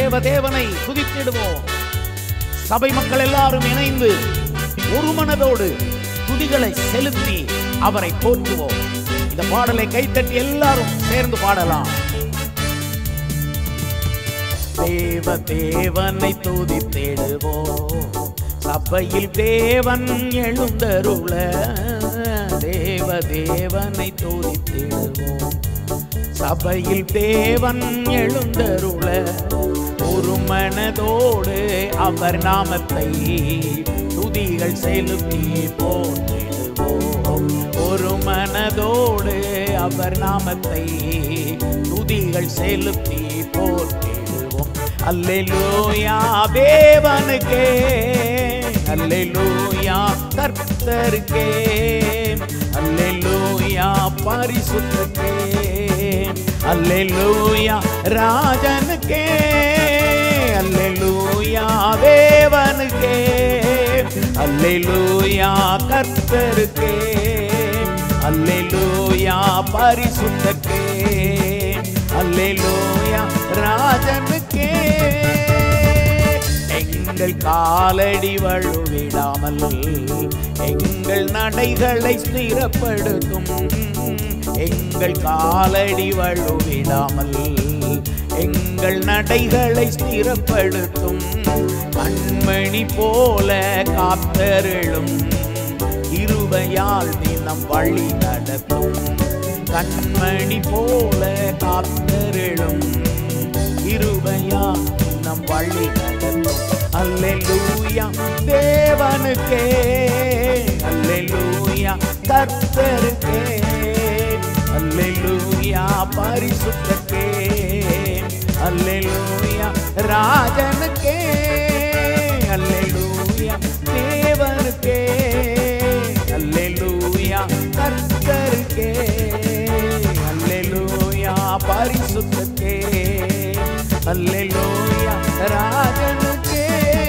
தேவ தேவனை துதித்திடுவோம் சபை மக்கள் எல்லாரும் இணைந்து ஒரு மனதோடு துதிகளை செலுத்தி அவரை போற்றுவோம் இந்த பாடலை கைத்தட்டி எல்லாரும் சேர்ந்து பாடலாம் தேவ தேவனை துதித்திடுவோம் சபையில் தேவன் எழுந்தருள தேவ தேவனை துதித்திடுவோம் சபையில் தேவன் எழுந்தருள ஒரு மனதோடு அவர் நாமத்தை துதிகள் செலுத்தி போற்றிடுவோம் ஒரு மனதோடு அவர் நாமத்தை துதிகள் செலுத்தி போற்றிடுவோம் அல்லேலூயா தேவனுக்கே அல்லேலூயா கர்த்தருக்கே அல்லேலூயா பரிசுத்தக்கே அல்லேலூயா ராஜனுக்கே அல்லேலூயா தேவனுக்கே அல்லேலூயா கர்த்தருக்கே அல்லேலூயா பரிசுத்தக்கே அல்லேலூயா ராஜனுக்கே எங்கள் காலடி வழுவிடாமல் எங்கள் நடைகளை ஸ்திரப்படுத்தும் எங்கள் காலடி வழுவிடாமல் எங்கள் நடைகளை ஸ்திரப்படுத்தும் கண்மணி போல காத்தருளும் இருவையால் தினம் வழி நடத்தும் கண்மணி போல காத்தருளும் இருவையால் நம் வழி நடத்தும் அல்லேலூயா தேவனுக்கே அல்லேலூயா கர்த்தருக்கே அல்லேலூயா பரிசுத்தக்கே அல்லேலூயா ராஜனுக்கே அல்லேலூயா தேவனுக்கே அல்லேலூயா கர்த்தருக்கே அல்லேலூயா பரிசுத்தக்கே அல்லேலூயா ராஜனுக்கே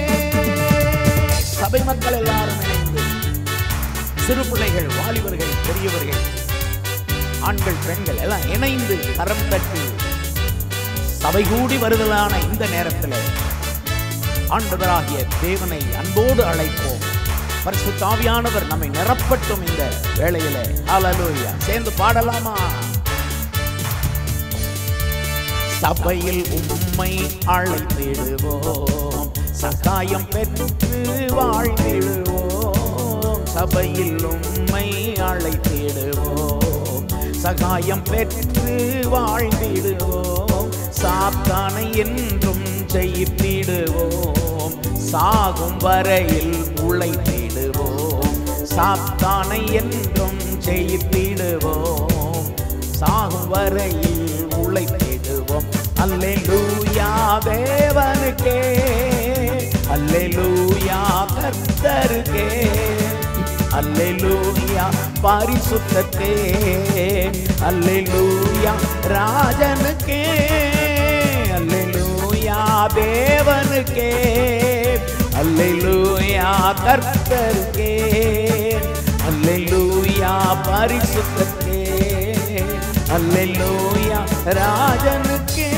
சபை மக்கள் எல்லாரும் இணைந்து சிறு பிள்ளைகள் வாலிபர்கள் பெரியவர்கள் ஆண்கள் பெண்கள் எல்லாம் இணைந்து கரம் தட்டி சபை கூடி வருதலான இந்த நேரத்தில் ஆண்டவராகிய தேவனை அன்போடு அழைப்போம் பரிசுத்த ஆவியானவர் நம்மை நிரப்பட்டும் இந்த வேளையில ஹalleluya சேர்ந்து பாடலாமா சபையில் உம்மை அழைத்திடுவோம் சகாயம் பெற்று வாழ்ந்திடுவோம் சபையில் உம்மை அழைத்திடுவோம் சகாயம் பெற்று வாழ்ந்திடுவோம் சாத்தானை என்றும் ஜெயித்திடுவோம் சாகும் வரையில் உழைத்திடுவோம் சாத்தானை என்றும் ஜெயித்திடுவோம் சாகும் வரையில் உழைத்திடுவோம் அல்லேலூயா தேவனுக்கே அல்லேலூயா கர்த்தருக்கே அல்லேலூயா பரிசுத்தத்தே அல்லேலூயா ராஜனுக்கே அல்லேலூயா தேவனுக்கே அல்லேலூயா கர்த்தருக்கே அல்லேலூயா பரிசுத்தத்தே அல்லேலூயா ராஜனுக்கே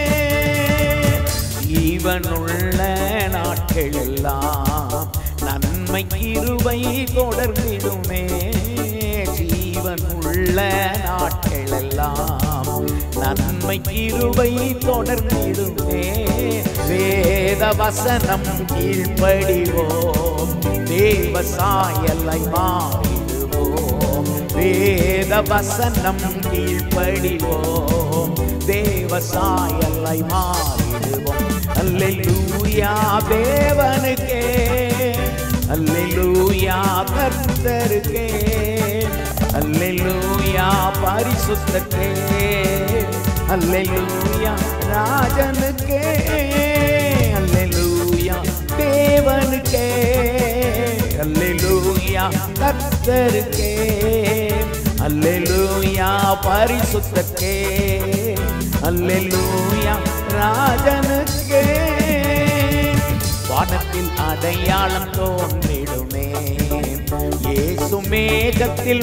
ஜீவனுள்ள நாட்கள் எல்லாம் நன்மை கிருபை தொடர்ந்திடுமே ஜீவனுள்ள நாட்கள் எல்லாம் நன்மை கிருபை தொடர்ந்திடுமே வேத வசனம் கீழ்ப்படிவோம் தேவ சாயலை மாறிடுவோம் வேத வசனம் கீழ்ப்படிவோம் தேவ சாயலை மாறிடுவோம் அல்லேலூயா தேவனுக்கே அல்லேலூயா கர்த்தருக்கே அல்லேலூயா பரிசுத்தக்கே அல்லேலூயா ராஜனுக்கே அல்லேலூயா தேவனுக்கே அல்லேலூயா கர்த்தருக்கே அல்லேலூயா பரிசுத்தக்கே அல்லேலூயா ராஜனுக்கே வானத்தில் அடையாளம் தோன்றிடுமே இயேசு மேகத்தில்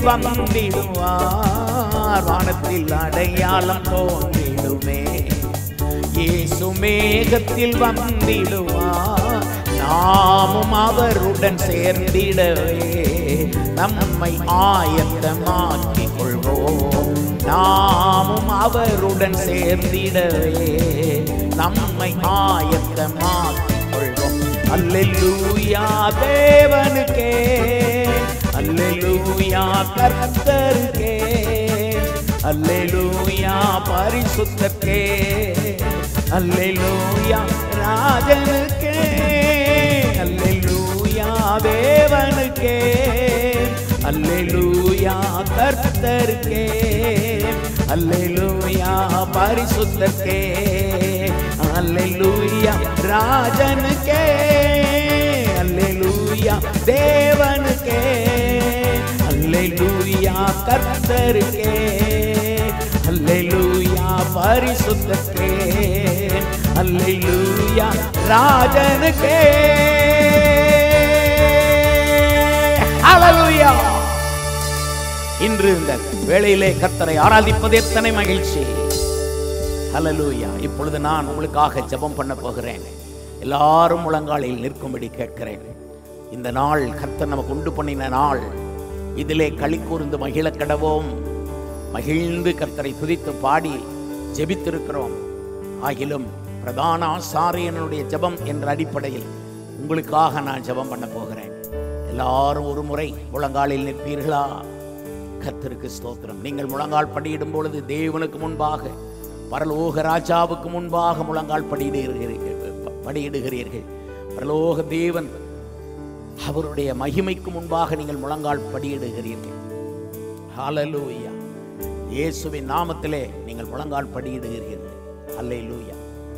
வந்திடுவார் வானத்தில் அடையாளம் தோன்றிடுமே இயேசு மேகத்தில் வந்திடுவார் நாமும் அவருடன் சேர்ந்திடவே நம்மை ஆயத்தமாக்கிக் கொள்வோம் நாமும் அவருடன் சேர்ந்திடவே நம்மை ஆயத்தமாக்கிக் கொள்வோம் அல்லேலூயா தேவனுக்கே அல்லேலூயா கர்த்தருக்கே அல்லேலூயா பரிசுத்தக்கே அல்லேலூயா ராஜனுக்கே அல்லேலூயா தேவனுக்கே அல்லேலூயா கர்த்தருக்கே அல்லேலூயா பரிசுத்தக்கே அல்லேலூயா ராஜனுக்கே அல்லேலூயா தேவனுக்கே அல்லேலூயா கர்த்தருக்கே அல்லேலூயா பரிசுத்தக்கே அல்லேலூயா ராஜனுக்கே ஹalleluya இன்று இந்த வேளையிலே கர்த்தரை ஆராதிப்பது எத்தனை மகிழ்ச்சி ஹalleluya இப்பொழுது நான் உங்களுக்காக ஜெபம் பண்ண போகிறேன் எல்லாரும் முழங்காலில் நிற்கும்படி கேட்கிறேன் இந்த நாள் கர்த்தர் நமக்கு உண்டு பண்ணின நாள் இதிலே களி கூர்ந்து மகிழ கடவோம் மகிழ்ந்து கர்த்தரை துதித்து பாடி ஜெபித்திருக்கிறோம் ஆகிலும் பிரதான ஆசாரியனுடைய ஜெபம் என்ற அடிப்படையில் உங்களுக்காக நான் ஜெபம் பண்ண போகிறேன் எல்லாரும் ஒரு முறை முழங்காலில் நிற்பீர்களா கர்த்தருக்கு ஸ்தோத்திரம் நீங்கள் முழங்கால் படியிடும் பொழுது தேவனுக்கு முன்பாக பரலோக ராஜாவுக்கு முன்பாக முழங்கால் படியிடுகிறீர்கள் படியிடுகிறீர்கள் பரலோக தேவன் அவருடைய மகிமைக்கு முன்பாக நீங்கள் முழங்கால் படியிடுகிறீர்கள் ஹalleluya இயேசுவின் நாமத்திலே நீங்கள் முழங்கால் படியிடுகிறீர்கள் அல்லேலூயா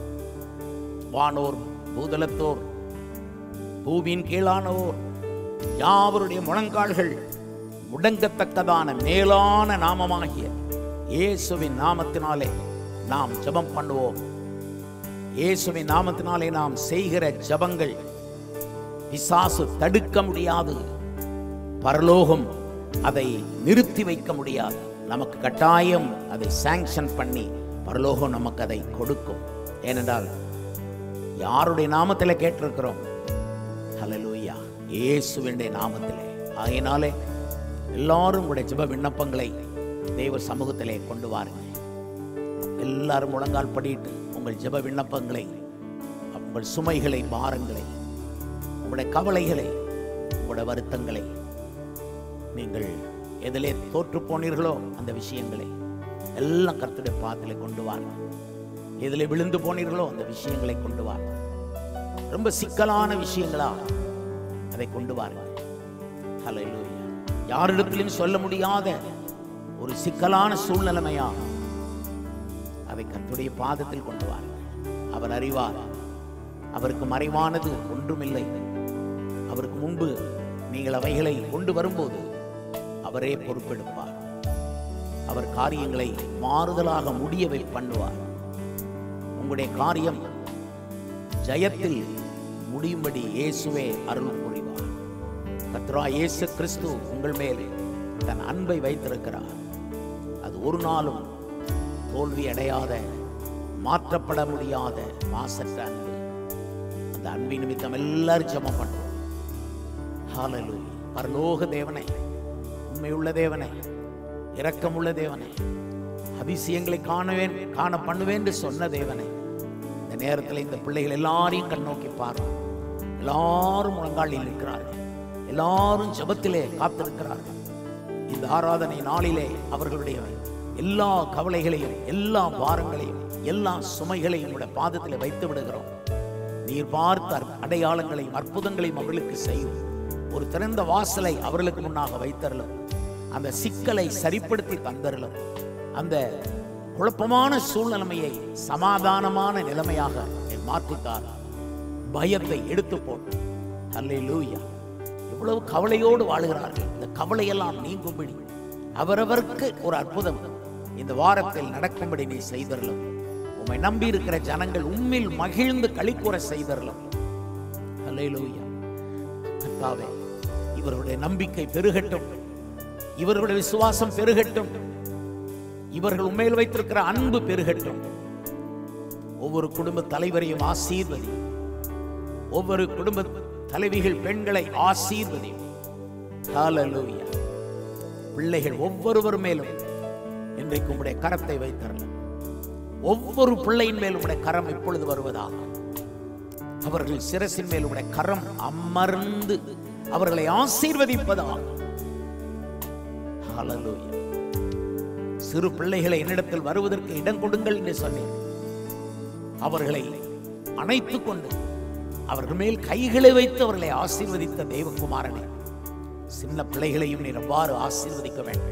வானோர் பூதலத்தோர் பூமியின் கீழானோர் யாவருடைய முழங்கால்கள் முடங்கத்தக்கதான மேலான நாமமாகிய இயேசுவின் நாமத்தினாலே நாம் ஜெபம் பண்ணுவோம் இயேசுவின் நாமத்தினாலே நாம் செய்கிற ஜெபங்கள் பிசாசு தடுக்க முடியாது பரலோகம் அதை நிறுத்தி வைக்க முடியாது நமக்கு கட்டாயம் அதை சாங்ஷன் பண்ணி பரலோகம் நமக்கு அதை கொடுக்கும் ஏனென்றால் யாருடைய நாமத்தில் கேட்டிருக்கிறோம் ஹalleluya இயேசுவினுடைய நாமத்திலே ஆகையினாலே எல்லாரும் உங்களுடைய ஜெப விண்ணப்பங்களை தேவ சமூகத்திலே கொண்டு வாருங்கள் எல்லாரும் முழங்கால் படிட்டு உங்கள் ஜெப விண்ணப்பங்களை உங்கள் சுமைகளை பாரங்களை உங்களுடைய கவலைகளை உங்களுடைய வருத்தங்களை நீங்கள் எதிலே தோற்று போனீர்களோ அந்த விஷயங்களை எல்லாம் கர்த்தருடைய பாத்திலே கொண்டு வாருங்கள் எதிலே விழுந்து போனீர்களோ அந்த விஷயங்களை கொண்டு வாருங்கள் ரொம்ப சிக்கலான விஷயங்களா அதை கொண்டு வாருங்கள் ஹalleluya யாரிடத்திலும் சொல்ல முடியாத ஒரு சிக்கலான சூழ்நிலைமையா அதை கர்த்தருடைய பாதத்தில் கொண்டு வாருங்கள் அவர் அறிவார் அவருக்கு மறைவானது ஒன்றுமில்லை அவருக்கு முன்பு நீங்கள் அவைகளை கொண்டு வரும்போது அவரே பொறுப்பெடுப்பார் அவர் காரியங்களை மாறுதலாக முடியவை பண்ணுவார் உங்களுடைய காரியம் ஜெயத்தில் முடியும்படி இயேசுவே அருள் புரிவார் கத்ரா இயேசு கிறிஸ்து உங்கள் மேல் தன் அன்பை வைத்திருக்கிறார் அது ஒரு நாளும் தோல்வி அடையாத மாற்றப்பட முடியாத மாசற்ற அன்பு அந்த அன்பின் நிமித்தம் எல்லாரும் ஜெபம் பண்றோம் ஹalleluya பரலோக தேவனே உண்மையுள்ள தேவனே இரக்கமுள்ள தேவனே அதிசயங்களை காணுவேன் காண பண்ணுவேன் என்று சொன்ன தேவனே இந்த நேரத்தில் இந்த பிள்ளைகள் எல்லாரையும் கண்ணோக்கி பாருங்க எல்லாரும் முழங்காலில் இருக்கிறார்கள் எல்லாரும் ஜெபத்திலே காத்திருக்கிறார்கள் இந்த ஆராதனை நாளிலே அவர்களுடைய எல்லா கவலைகளையும் எல்லா பாரங்களையும் எல்லா சுமைகளையும் உடைய பாதத்தில் வைத்து விடுகிறோம் நீர் பார்த்த அடையாளங்களையும் அற்புதங்களையும் அவர்களுக்கு செய்யும் ஒரு திறந்த வாசலை அவர்களுக்கு முன்னாக வைத்தரலும் அந்த சிக்கலை சரிப்படுத்தி தந்தரலும் அந்த குழப்பமான சூழ்நிலைமையை சமாதானமான நிலைமையாக நீர் மாற்றித்தார் பயத்தை எடுத்து போட்டு அல்லேலூயா எவ்வளவு கவலையோடு வாழுகிறார்கள் இந்த கவலையெல்லாம் நீங்கும்படி அவரவருக்கு ஒரு அற்புதம் இந்த வாரத்தில் நடக்கும்படி நீ செய்தரலும் உம்மை நம்பி இருக்கிற ஜனங்கள் உம்மில் மகிழ்ந்து களிக்கூற செய்தரலும் அல்லேலூயா கர்த்தாவே இவர்களுடைய நம்பிக்கை பெருகட்டும் இவர்களுடைய விசுவாசம் பெருகட்டும் இவர்கள் உண்மையில் வைத்திருக்கிற அன்பு பெருகட்டும் ஒவ்வொரு குடும்ப தலைவரையும் ஆசீர்வதி ஒவ்வொரு குடும்ப தலைவிகள் பெண்களை ஆசீர்வதி ஹalleluya பிள்ளைகள் ஒவ்வொருவர் மேலும் இன்றைக்கு உம்முடைய கரத்தை வைத்தரலாம் ஒவ்வொரு பிள்ளையின் மேலும் உடைய கரம் இப்பொழுது வருவதாக அவர்கள் சிரசின் மேல் உடைய கரம் அமர்ந்து அவர்களை ஆசீர்வதிப்பதாக ஹalleluya சிறு பிள்ளைகளை என்னிடத்தில் வருவதற்கு இடம் கொடுங்கள் என்று சொன்னேன் அவர்களை அணைத்துக் கொண்டு அவர்கள் மேல் கைகளை வைத்து அவர்களை ஆசீர்வதித்த தெய்வகுமாரனே சின்ன பிள்ளைகளையும் நீர் எவ்வாறு ஆசீர்வதிக்க வேண்டும்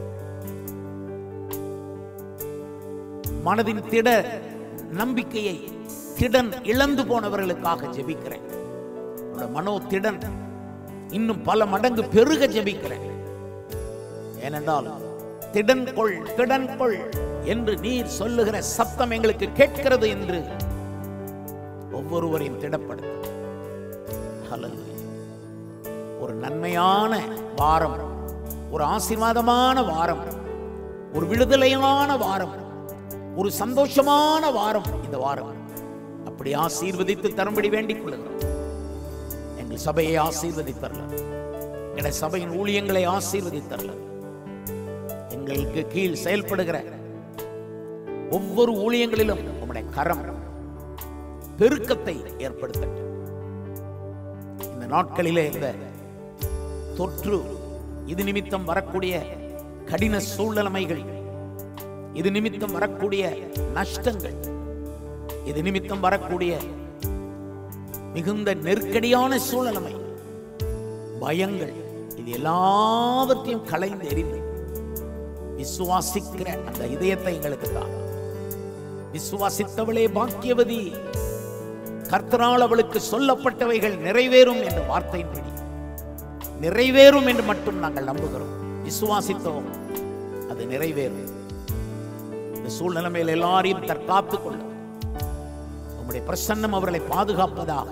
மனதின் திட நம்பிக்கையை திடன் இழந்து போனவர்களுக்காக ஜெபிக்கிறேன் உன்னோட மனோ திடன் இன்னும் பல மடங்கு பெருக ஜெபிக்கிறேன் ஏனென்றால் திடன் கொள் திடன் கொள் என்று நீர் சொல்லுகிற சத்தம் எங்களுக்கு கேட்கிறது என்று ஒவ்வொருவரையும் திடப்படுத்த ஹalleluya. ஒரு நன்மையான வாரம் ஒரு ஆசீர்வாதமான வாரம் ஒரு விடுதலையான வாரம் ஒரு சந்தோஷமான வாரம் இந்த வாரம் அப்படி ஆசீர்வதித்து தரும்படி வேண்டிக் கொள்கிறோம் எங்கள் சபையை ஆசீர்வதித்தரல எங்கள் சபையின் ஊழியங்களை ஆசீர்வதித்தரல எங்களுக்கு கீழ் செயல்படுகிற ஒவ்வொரு ஊழியங்களிலும் உம்முடைய கரம் பெருக்கத்தை ஏற்படுத்தட்டும் இந்த நாட்களிலே இந்த தொற்று இது நிமித்தம் வரக்கூடிய கடின சூழ்நிலைமைகள் இது நிமித்தம் வரக்கூடிய நஷ்டங்கள் இது நிமித்தம் வரக்கூடிய மிகுந்த நெருக்கடியான சூழ்நிலைமை பயங்கள் இது எல்லாவற்றையும் களைந்து எறிந்து விசுவாசிக்கிற அந்த இதயத்தை எங்களுக்கு தான் விசுவாசித்தவளே பாக்கியவதி கர்த்தரால் அவளுக்கு சொல்லப்பட்டவைகள் நிறைவேறும் என்ற வார்த்தையின்படி நிறைவேறும் என்று மட்டும் நாங்கள் நம்புகிறோம் விசுவாசித்தோம் அது நிறைவேறும் இந்த சூழ்நிலைமையில் எல்லாரையும் தற்காத்துக் கொள்ளும் உம்முடைய பிரசன்னம் அவர்களை பாதுகாப்பதாக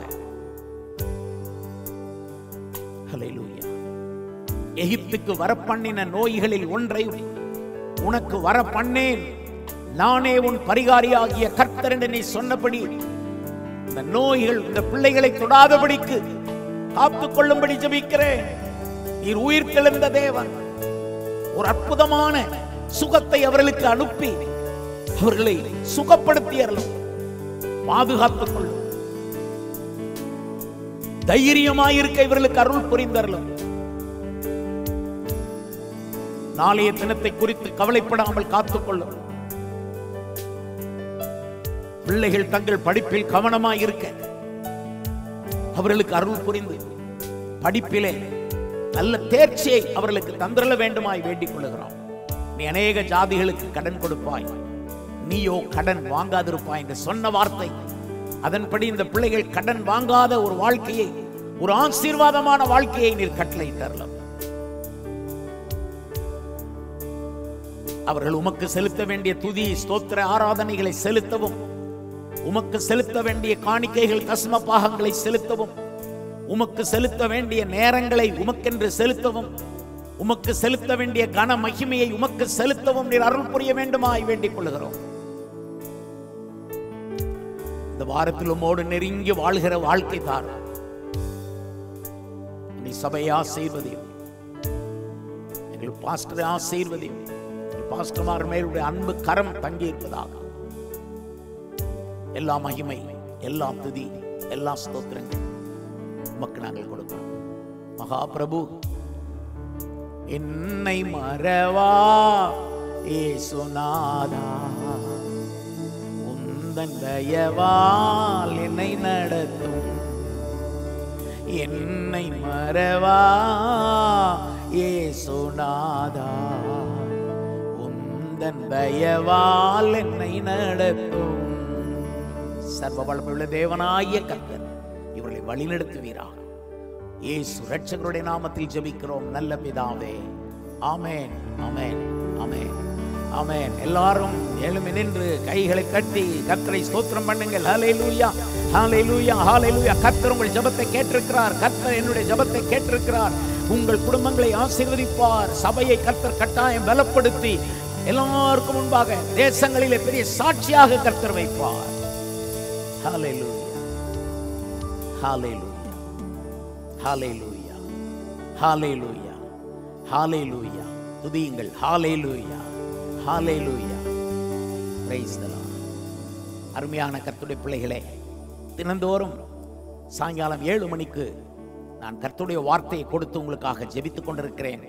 ஹalleluya எகிப்துக்கு வரப்பண்ணின நோய்களில் ஒன்றை உனக்கு வரப்பண்ணேன் நானே உன் பரிகாரியாகிய கர்த்தர் என்று நீ சொன்னபடி இந்த நோய்கள் இந்த பிள்ளைகளை தொடாதபடிக்கு காத்துக் கொள்ளும்படி ஜெபிக்கிறேன் நீர் உயிர் தெளிந்த தேவன் ஒரு அற்புதமான சுகத்தை அவர்களுக்கு அனுப்பி அவர்களை சுகப்படுத்தியறலும் பாதுகாத்துக் கொள்ளும் தைரியமாயிருக்க இவர்களுக்கு அருள் புரிந்தரலும் நாளைய தினத்தை குறித்து கவலைப்படாமல் காத்துக்கொள்ளும் பிள்ளைகள் தங்கள் படிப்பில் கவனமாய் இருக்க அவர்களுக்கு அருள் புரிந்து படிப்பிலே நல்ல தேர்ச்சியை அவர்களுக்கு தந்திரல வேண்டுமாய் வேண்டிக் கொள்ளுகிறோம் நீ அநேக ஜாதிகளுக்கு கடன் கொடுப்பாய் நீயோ கடன் வாங்காதிருப்பாய் என்று சொன்ன வார்த்தை அதன்படி இந்த பிள்ளைகள் கடன் வாங்காத ஒரு வாழ்க்கையை ஒரு ஆசீர்வாதமான வாழ்க்கையை நீர் கட்டளையிட்டார்கள் அவர்கள் உமக்கு செலுத்த வேண்டிய துதி ஸ்தோத்திர ஆராதனைகளை செலுத்தவும் உமக்கு செலுத்த வேண்டிய காணிக்கைகள் தஸ்ம பாகங்களை செலுத்தவும் உமக்கு செலுத்த வேண்டிய நேரங்களை உமக்கென்று செலுத்தவும் உமக்கு செலுத்த வேண்டிய கன மகிமையை உமக்கு செலுத்தவும் நீர் அருள் புரிய வேண்டுமாய் வேண்டிக் கொள்கிறோம் இந்த வாரத்தில் உமோடு நெருங்கி வாழ்கிற வாழ்க்கை தார் நீ சபையை ஆசீர்வதியும் எங்கள் பாஸ்டரை ஆசீர்வதியும் எங்கள் பாஸ்டர்மார் மேலுடைய அன்பு கரம் தங்கி இருப்பதாக எல்லா மகிமை எல்லா துதி எல்லா ஸ்தோத்திரங்கள் உமக்கு நாங்கள் கொடுக்கிறோம் மகா பிரபு என்னை மறவா ஏசுநாதா உந்தன் தயவால் என்னை நடத்தும் என்னை மறவா ஏசுநாதா உந்தன் தயவால் என்னை நடத்தும் சர்வ வளமுள்ள தேவனாகிய கர்த்தர் இவர்களை வழிநடத்துவீராக இயேசு ரட்சகருடைய நாமத்தில் ஜெபிக்கிறோம் நல்ல பிதாவே ஆமென் ஆமென் ஆமென் ஆமென் எல்லாரும் எழுமி நின்று கைகளை கட்டி கர்த்தரை ஸ்தோத்திரம் பண்ணுங்கள் ஹalleluya ஹalleluya ஹalleluya கர்த்தர் உங்கள் ஜெபத்தை கேட்டிருக்கிறார் கர்த்தர் என்னுடைய ஜெபத்தை கேட்டிருக்கிறார் உங்கள் குடும்பங்களை ஆசீர்வதிப்பார் சபையை கர்த்தர் கட்டாயம் பலப்படுத்தி எல்லாருக்கும் முன்பாக தேசங்களிலே பெரிய சாட்சியாக கர்த்தர் வைப்பார் ஹalleluya ஹalleluya ஹalleluya ஹalleluya ஹalleluya துதியுங்கள் ஹalleluya ஹalleluya praise the lord அருமையான கர்த்தருடைய பிள்ளைகளே தினந்தோறும் சாயங்காலம் ஏழு மணிக்கு நான் கர்த்தருடைய வார்த்தையை கொடுத்து உங்களுக்காக ஜெபித்துக் கொண்டிருக்கிறேன்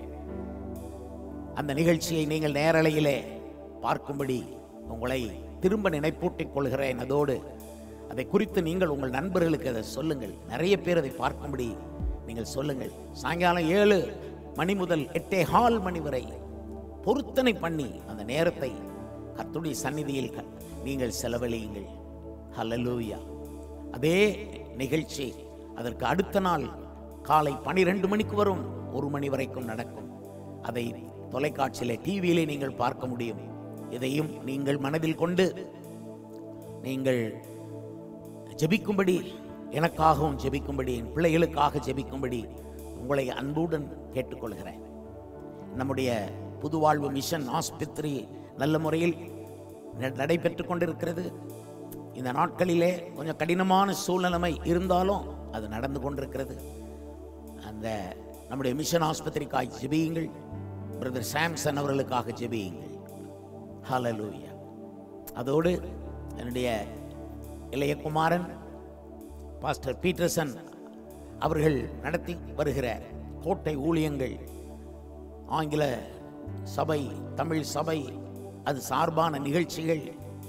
அந்த நிகழ்ச்சியை நீங்கள் நேரலையிலே பார்க்கும்படி உங்களை திரும்ப நினைப்பூட்டிக் கொள்கிறேன் அதோடு அதை குறித்து நீங்கள் உங்கள் நண்பர்களுக்கு அதை சொல்லுங்கள் நிறைய பேர் அதை பார்க்கும்படி நீங்கள் சொல்லுங்கள் சாயங்காலம் ஏழு மணி முதல் எட்டே ஹால் மணி வரை பொருத்தனை பண்ணி அந்த நேரத்தை கர்த்தருடைய சந்நிதியில் க- நீங்கள் செலவழியுங்கள் ஹalleluya அதே நிகழ்ச்சி அதற்கு அடுத்த நாள் காலை பனிரெண்டு மணிக்கு வரும் ஒரு மணி வரைக்கும் நடக்கும் அதை தொலைக்காட்சியிலே டிவியிலே நீங்கள் பார்க்க முடியும் இதையும் நீங்கள் மனதில் கொண்டு நீங்கள் ஜெபிக்கும்படி எனக்காகவும் ஜெபிக்கும்படி என் பிள்ளைகளுக்காக ஜெபிக்கும்படி உங்களை அன்புடன் கேட்டுக்கொள்கிறேன் நம்முடைய புதுவாழ்வு மிஷன் ஆஸ்பத்திரி நல்ல முறையில் ந- நடைபெற்று கொண்டிருக்கிறது இந்த நாட்களிலே கொஞ்சம் கடினமான சூழ்நிலைமை இருந்தாலும் அது நடந்து கொண்டிருக்கிறது அந்த நம்முடைய மிஷன் ஆஸ்பத்திரிக்காய் ஜெபியுங்கள் பிரதர் சாம்சன் அவர்களுக்காக ஜெபியுங்கள் ஹalleluya அதோடு என்னுடைய இளைய குமாரன் பாஸ்டர் பீட்டர்சன் அவர்கள் நடத்தி வருகிற கோட்டை ஊழியங்கள் ஆங்கில சபை தமிழ் சபை அது சார்பான நிகழ்ச்சிகள்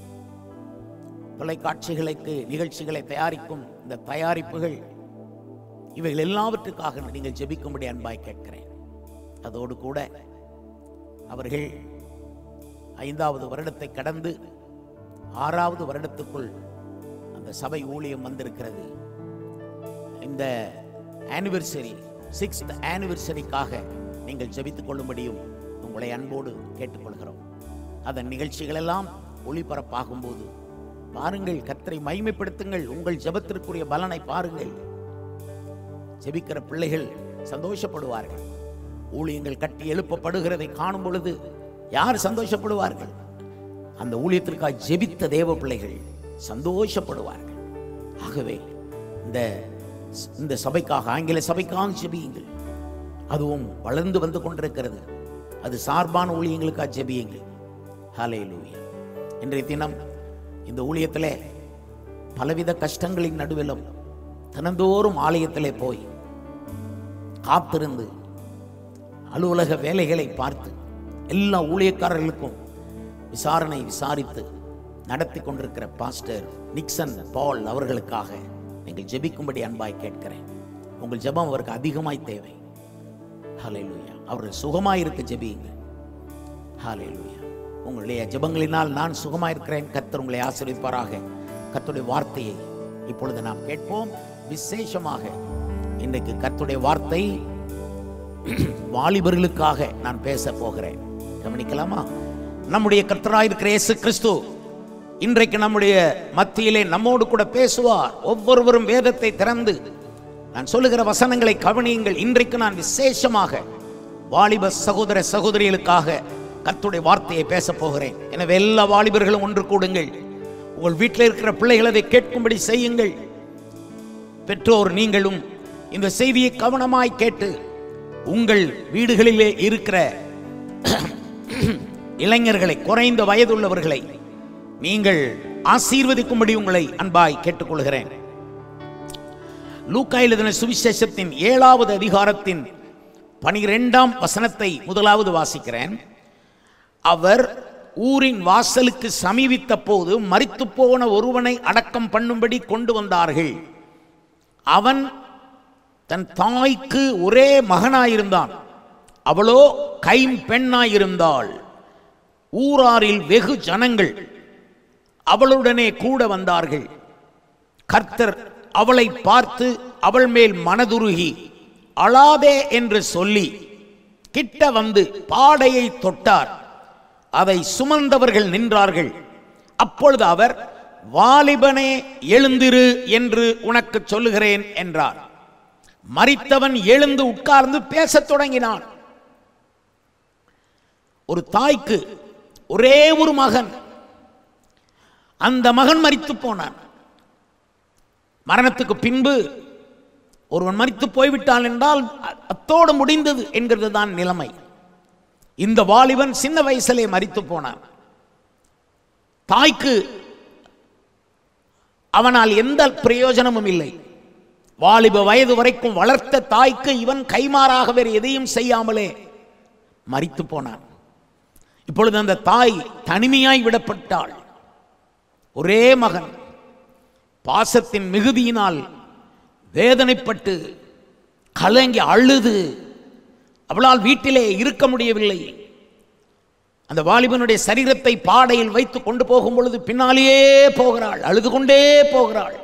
தொலைக்காட்சிகளுக்கு நிகழ்ச்சிகளை தயாரிக்கும் இந்த தயாரிப்புகள் இவைகள் எல்லாவற்றுக்காக நீங்கள் ஜெபிக்கும்படி அன்பாய் கேட்கிறேன் அதோடு கூட அவர்கள் ஐந்தாவது வருடத்தை கடந்து ஆறாவது வருடத்துக்குள் அந்த சபை ஊழியம் வந்திருக்கிறது இந்த ஆனிவர்சரி சிக்ஸ்த் ஆனிவர்சரிக்காக நீங்கள் ஜெபித்துக் கொள்ளும்படியும் உங்களை அன்போடு கேட்டுக்கொள்கிறோம் அதன் நிகழ்ச்சிகள் எல்லாம் ஒளிபரப்பாகும் போது பாருங்கள் கர்த்தரை மைமைப்படுத்துங்கள் உங்கள் ஜெபத்திற்குரிய பலனை பாருங்கள் ஜெபிக்கிற பிள்ளைகள் சந்தோஷப்படுவார்கள் ஊழியங்கள் கட்டி எழுப்பப்படுகிறதை காணும் பொழுது யார் சந்தோஷப்படுவார்கள் அந்த ஊழியத்திற்காக ஜெபித்த தேவ பிள்ளைகள் சந்தோஷப்படுவார்கள் ஆகவே இந்த இந்த சபைக்காக ஆங்கில சபைக்காக ஜெபியுங்கள் அதுவும் வளர்ந்து வந்து கொண்டிருக்கிறது அது சார்பான ஊழியங்களுக்காக ஜெபியுங்கள் ஹalleluya இன்றைய தினம் இந்த ஊழியத்திலே பலவித கஷ்டங்களின் நடுவிலும் தினந்தோறும் ஆலயத்திலே போய் காத்திருந்து அலுவலக வேலைகளை பார்த்து எல்லா ஊழியக்காரர்களுக்கும் விசாரணை விசாரித்து நடத்தி கொண்டிருக்கிற பாஸ்டர் நிக்சன் பால் அவர்களுக்காக நீங்கள் ஜெபிக்கும்படி அன்பாய் கேட்கிறேன் உங்கள் ஜெபம் அவருக்கு அதிகமாய் தேவை ஹalleluya அவர்கள் சுகமாய் இருக்க ஜெபியுங்க ஹalleluya உங்களுடைய ஜெபங்களினால் நான் சுகமாய் இருக்கிறேன் கர்த்தர் உங்களை ஆசீர்வதிப்பாராக கர்த்தருடைய வார்த்தையை இப்பொழுது நாம் கேட்போம் விசேஷமாக இன்றைக்கு கர்த்தருடைய வார்த்தை வாலிபர்களுக்காக நான் பேச போகிறேன் கவனிக்கலாமா நம்முடைய கர்த்தராயிருக்கிற இயேசு கிறிஸ்து இன்றைக்கு நம்முடைய மத்தியிலே நம்மோடு கூட பேசுவார் ஒவ்வொருவரும் வேதத்தை திறந்து நான் சொல்லுகிற வசனங்களை கவனியுங்கள் இன்றைக்கு நான் விசேஷமாக வாலிப சகோதர சகோதரிகளுக்காக கர்த்தருடைய வார்த்தையை பேச போகிறேன் எனவே எல்லா வாலிபர்களும் ஒன்று கூடுங்கள் உங்கள் வீட்டில் இருக்கிற பிள்ளைகள் அதை கேட்கும்படி செய்யுங்கள் பெற்றோர் நீங்களும் இந்த செய்தியை கவனமாய் கேட்டு உங்கள் வீடுகளிலே இருக்கிற இளைஞர்களை குறைந்த வயதுள்ளவர்களை நீங்கள் ஆசீர்வதிக்கும்படி உங்களை அன்பாய் கேட்டுக்கொள்கிறேன் லூக்கா எழுதின சுவிசேஷத்தின் ஏழாவது அதிகாரத்தின் பனிரெண்டாம் வசனத்தை முதலாவது வாசிக்கிறேன் அவர் ஊரின் வாசலுக்கு சமீபித்த போது மரித்து போன ஒருவனை அடக்கம் பண்ணும்படி கொண்டு வந்தார்கள் அவன் தன் தாய்க்கு ஒரே மகனாயிருந்தான் அவளோ கைம்பெண்ணாயிருந்தாள் ஊராரில் வெகு ஜனங்கள் அவளுடனே கூட வந்தார்கள் கர்த்தர் அவளை பார்த்து அவள் மேல் மனதுருகி அழாதே என்று சொல்லி கிட்ட வந்து பாடையை தொட்டார் அதை சுமந்தவர்கள் நின்றார்கள் அப்பொழுது அவர் வாலிபனே எழுந்திரு என்று உனக்கு சொல்லுகிறேன் என்றார் மரித்தவன் எழுந்து உட்கார்ந்து பேசத் தொடங்கினான் ஒரு தாய்க்கு ஒரே ஒரு மகன் அந்த மகன் மரித்து போனான் மரணத்துக்கு பின்பு ஒருவன் மரித்து போய்விட்டான் என்றால் அ- அத்தோடு முடிந்தது என்கிறது தான் நிலைமை இந்த வாலிபன் சின்ன வயசிலே மரித்து போனான் தாய்க்கு அவனால் எந்த பிரயோஜனமும் இல்லை வாலிப வயது வரைக்கும் வளர்த்த தாய்க்கு இவன் கைமாறாக வேறு எதையும் செய்யாமலே மரித்து போனான் இப்பொழுது அந்த தாய் தனிமையாய் விடப்பட்டாள் ஒரே மகன் பாசத்தின் மிகுதியினால் வேதனைப்பட்டு கலங்கி அழுது அவளால் வீட்டிலே இருக்க முடியவில்லை அந்த வாலிபனுடைய சரீரத்தை பாடையில் வைத்து கொண்டு போகும் பொழுது பின்னாலேயே போகிறாள் அழுது கொண்டே போகிறாள்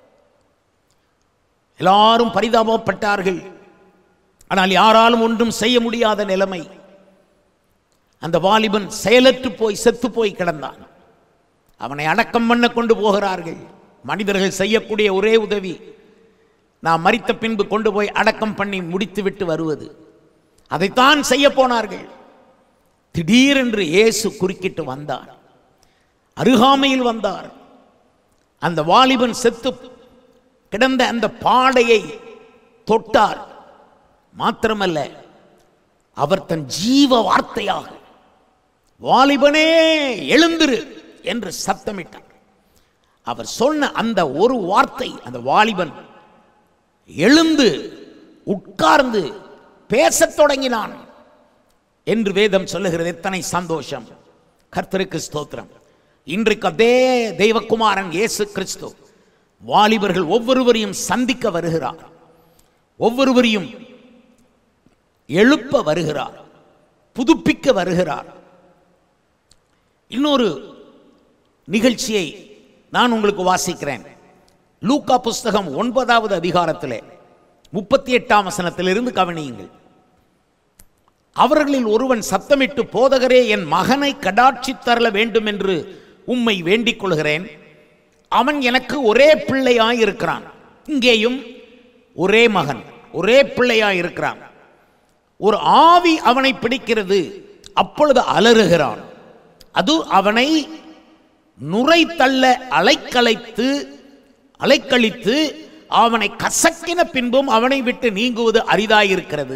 எல்லாரும் பரிதாபப்பட்டார்கள் ஆனால் யாராலும் ஒன்றும் செய்ய முடியாத நிலைமை அந்த வாலிபன் செயலற்று போய் செத்து போய் கிடந்தான் அவனை அடக்கம் பண்ண கொண்டு போகிறார்கள் மனிதர்கள் செய்யக்கூடிய ஒரே உதவி நான் மரித்த பின்பு கொண்டு போய் அடக்கம் பண்ணி முடித்து விட்டு வருவது அதைத்தான் செய்ய போனார்கள் திடீரென்று இயேசு குறுக்கிட்டு வந்தார் அருகாமையில் வந்தார் அந்த வாலிபன் செத்து கிடந்த அந்த பாடையை தொட்டார் மாத்திரமல்ல அவர் தன் ஜீவ வார்த்தையாக வாலிபனே எழுந்திரு என்று சத்தமிட்டார் அவர் சொன்ன அந்த ஒரு வார்த்தை அந்த வாலிபன் எழுந்து உட்கார்ந்து பேசத் தொடங்கினான் என்று வேதம் சொல்லுகிறது எத்தனை சந்தோஷம் கர்த்தருக்கு ஸ்தோத்திரம் இன்றைக்கு அதே தெய்வகுமாரன் இயேசு கிறிஸ்து வாலிபர்கள் ஒவ்வொருவரையும் சந்திக்க வருகிறார் ஒவ்வொருவரையும் எழுப்ப வருகிறார் புதுப்பிக்க வருகிறார் இன்னொரு நிகழ்ச்சியை நான் உங்களுக்கு வாசிக்கிறேன் லூக்கா புஸ்தகம் ஒன்பதாவது அதிகாரத்திலே முப்பத்தி எட்டாம் வசனத்திலிருந்து கவனியுங்கள் அவர்களில் ஒருவன் சத்தமிட்டு போதகரே என் மகனை கடாட்சி தரல வேண்டும் என்று உம்மை வேண்டிக் கொள்கிறேன் அவன் எனக்கு ஒரே பிள்ளையாய் இருக்கிறான் இங்கேயும் ஒரே மகன் ஒரே பிள்ளையாய் இருக்கிறான் ஒரு ஆவி அவனை பிடிக்கிறது அப்பொழுது அலறுகிறான் அது அவனை நுரை தள்ள அலைக்கலைத்து அலைக்கழித்து அவனை கசக்கின பின்பும் அவனை விட்டு நீங்குவது அரிதாயிருக்கிறது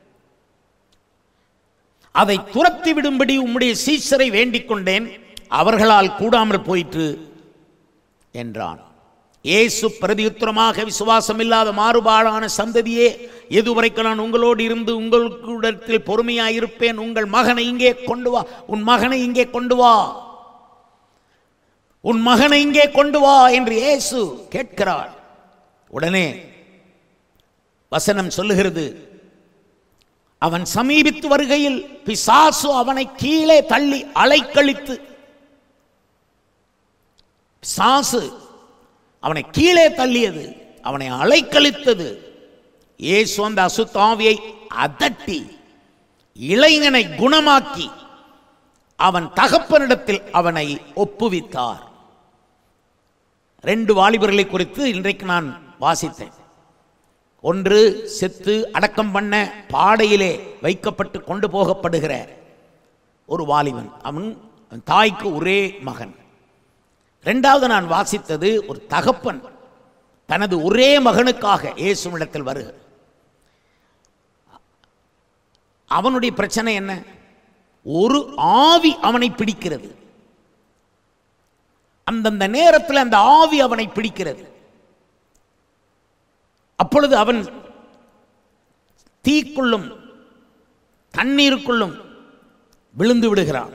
அதை துரத்தி விடும்படி உம்முடைய சீசரை வேண்டிக் கொண்டேன் அவர்களால் கூடாமல் போயிற்று என்றான் இயேசு பிரதியுத்தரமாக விசுவாசம் இல்லாத மாறுபாடான சந்ததியே எதுவரைக்கும் நான் உங்களோடு இருந்து உங்களுக்கிடத்தில் பொறுமையாயிருப்பேன் உங்கள் மகனை இங்கே கொண்டு வா உன் மகனை இங்கே கொண்டு வா உன் மகனை இங்கே கொண்டு வா என்று இயேசு கேட்கிறார் உடனே வசனம் சொல்லுகிறது அவன் சமீபித்து வருகையில் பிசாசு அவனை கீழே தள்ளி அலைக்கழித்து பிசாசு அவனை கீழே தள்ளியது அவனை அலைக்கழித்தது இயேசு அந்த அசுத்தாவியை அதட்டி இளைஞனை குணமாக்கி அவன் தகப்பனிடத்தில் அவனை ஒப்புவித்தார் ரெண்டு வாலிபர்களை குறித்து இன்றைக்கு நான் வாசித்தேன் ஒன்று செத்து அடக்கம் பண்ண பாடையிலே வைக்கப்பட்டு கொண்டு போகப்படுகிற ஒரு வாலிபன் அவன் அவன் தாய்க்கு ஒரே மகன் ரெண்டாவது நான் வாசித்தது ஒரு தகப்பன் தனது ஒரே மகனுக்காக இயேசுவிடத்தில் வருக அவனுடைய பிரச்சனை என்ன ஒரு ஆவி அவனை பிடிக்கிறது அந்தந்த நேரத்தில் அந்த ஆவி அவனை பிடிக்கிறது அப்பொழுது அவன் தீக்குள்ளும் தண்ணீருக்குள்ளும் விழுந்து விடுகிறான்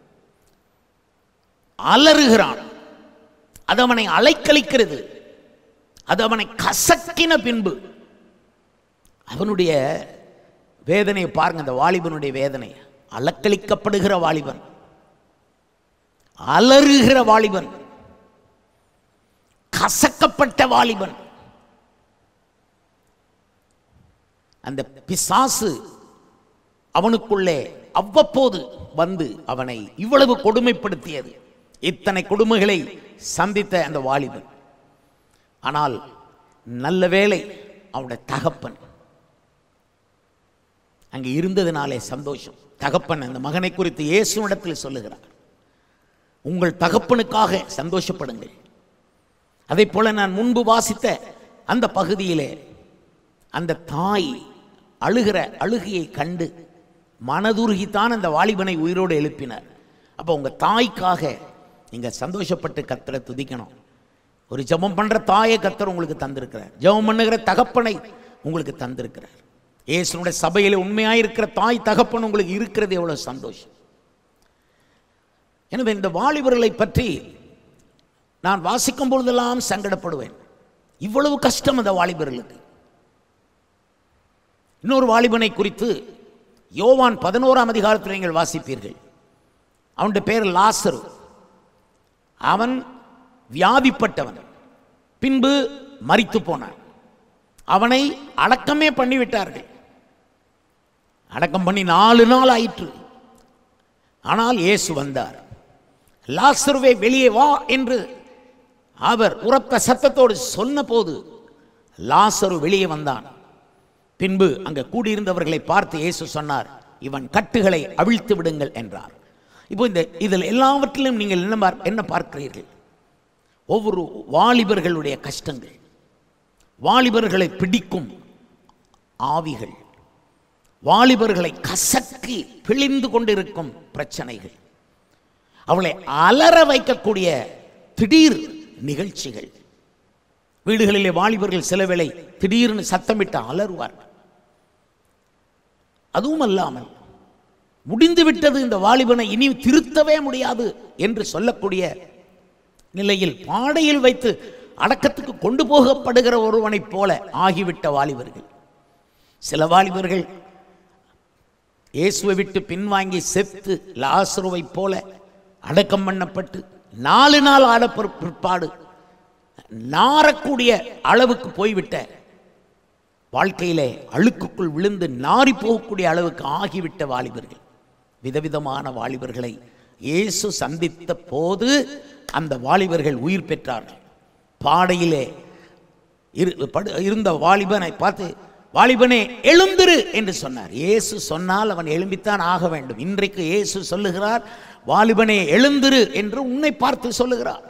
அலறுகிறான் அது அவனை அலைக்கழிக்கிறது அது அவனை கசக்கின பின்பு அவனுடைய வேதனையை பாருங்க அந்த வாலிபனுடைய வேதனை அலக்களிக்கப்படுகிற வாலிபன் அலறுகிற வாலிபன் கசக்கப்பட்ட வாலிபன் அந்த பிசாசு அவனுக்குள்ளே அவ்வப்போது வந்து அவனை இவ்வளவு கொடுமைப்படுத்தியது இத்தனை கொடுமைகளை சந்தித்த அந்த வாலிபன் ஆனால் நல்ல வேளை அவனுடைய தகப்பன் அங்கே இருந்ததினாலே சந்தோஷம் தகப்பன் அந்த மகனை குறித்து இயேசுவிடத்தில் சொல்லுகிறார் உங்கள் தகப்பனுக்காக சந்தோஷப்படுங்கள் அதே போல நான் முன்பு வாசித்த அந்த பகுதியிலே அந்த தாய் அழுகிற அழுகையை கண்டு மனதுருகித்தான் அந்த வாலிபனை உயிரோடு எழுப்பினார் அப்போ உங்கள் தாய்க்காக நீங்கள் சந்தோஷப்பட்டு கத்தரை துதிக்கணும் ஒரு ஜெபம் பண்ணுற தாயை கத்தர் உங்களுக்கு தந்திருக்கிறார் ஜெபம் பண்ணுகிற தகப்பனை உங்களுக்கு தந்திருக்கிறார் இயேசுனுடைய சபையில் உண்மையாக இருக்கிற தாய் தகப்பன் உங்களுக்கு இருக்கிறது எவ்வளோ சந்தோஷம் எனவே இந்த வாலிபர்களை பற்றி நான் வாசிக்கும் பொழுதெல்லாம் சங்கடப்படுவேன் இவ்வளவு கஷ்டம் அந்த வாலிபர்களுக்கு இன்னொரு வாலிபனை குறித்து யோவான் பதினோராம் அதிகாரத்தில் நீங்கள் வாசிப்பீர்கள் அவனுடைய பேர் லாசரு அவன் வியாதிப்பட்டவன் பின்பு மரித்து போனான் அவனை அடக்கமே பண்ணிவிட்டார்கள் அடக்கம் பண்ணி நாலு நாள் ஆயிற்று ஆனால் இயேசு வந்தார் லாசருவே வெளியே வா என்று அவர் உரத்த சத்தத்தோடு சொன்னபோது லாசரு வெளியே வந்தான் பின்பு அங்கே கூடியிருந்தவர்களை பார்த்து இயேசு சொன்னார் இவன் கட்டுகளை அவிழ்த்து விடுங்கள் என்றார் இப்போ இந்த இதில் எல்லாவற்றிலும் நீங்கள் என்ன பார்- என்ன பார்க்கிறீர்கள் ஒவ்வொரு வாலிபர்களுடைய கஷ்டங்கள் வாலிபர்களை பிடிக்கும் ஆவிகள் வாலிபர்களை கசக்கி பிழிந்து கொண்டிருக்கும் பிரச்சனைகள் அவளை அலற வைக்கக்கூடிய திடீர் நிகழ்ச்சிகள் வீடுகளிலே வாலிபர்கள் சில வேளை திடீர்னு சத்தமிட்டு அலறுவார்கள் அதுவும் அல்லாமல் முடிந்து விட்டது இந்த வாலிபனை இனி திருத்தவே முடியாது என்று சொல்லக்கூடிய நிலையில் பாடையில் வைத்து அடக்கத்துக்கு கொண்டு போகப்படுகிற ஒருவனைப் போல ஆகிவிட்ட வாலிபர்கள் சில வாலிபர்கள் இயேசுவை விட்டு பின்வாங்கி செத்து லாசருவைப் போல அடக்கம் பண்ணப்பட்டு நாலு நாள் ஆட பிற்- பிற்பாடு நாரக்கூடிய அளவுக்கு போய்விட்ட வாழ்க்கையிலே அழுக்குக்குள் விழுந்து நாறி போகக்கூடிய அளவுக்கு ஆகிவிட்ட வாலிபர்கள் விதவிதமான வாலிபர்களை இயேசு சந்தித்த போது அந்த வாலிபர்கள் உயிர் பெற்றார்கள் பாடையிலே இரு- படு- இருந்த வாலிபனை பார்த்து வாலிபனே எழுந்திரு என்று சொன்னார் இயேசு சொன்னால் அவன் எழும்பித்தான் ஆக வேண்டும் இன்றைக்கு இயேசு சொல்லுகிறார் வாலிபனே எழுந்திரு என்று உன்னை பார்த்து சொல்லுகிறார்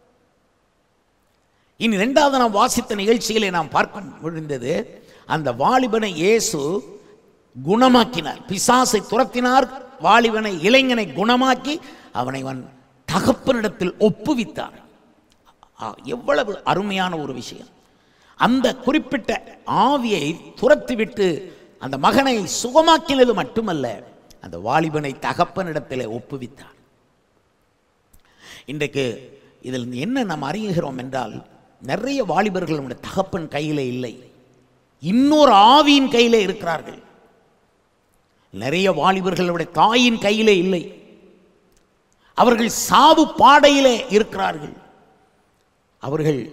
இனி இரண்டாவது நாம் வாசித்த நிகழ்ச்சியிலே நாம் பார்க்க முடிந்தது அந்த வாலிபனை இயேசு குணமாக்கினார் பிசாசை துரத்தினார் வாலிபனை இளைஞனை குணமாக்கி அவனை அவன் தகப்பனிடத்தில் ஒப்புவித்தார் ஆ, எவ்வளவு அருமையான ஒரு விஷயம் அந்த குறிப்பிட்ட ஆவியை துரத்திவிட்டு அந்த மகனை சுகமாக்கினது மட்டுமல்ல அந்த வாலிபனை தகப்பனிடத்திலே ஒப்புவித்தார் இன்றைக்கு இதில் என்ன நாம் அறியுகிறோம் என்றால் நிறைய வாலிபர்கள் நம்முடைய தகப்பன் கையிலே இல்லை இன்னொரு ஆவியின் கையிலே இருக்கிறார்கள் நிறைய வாலிபர்கள் நம்முடைய தாயின் கையிலே இல்லை அவர்கள் சாவு பாடையிலே இருக்கிறார்கள் அவர்கள்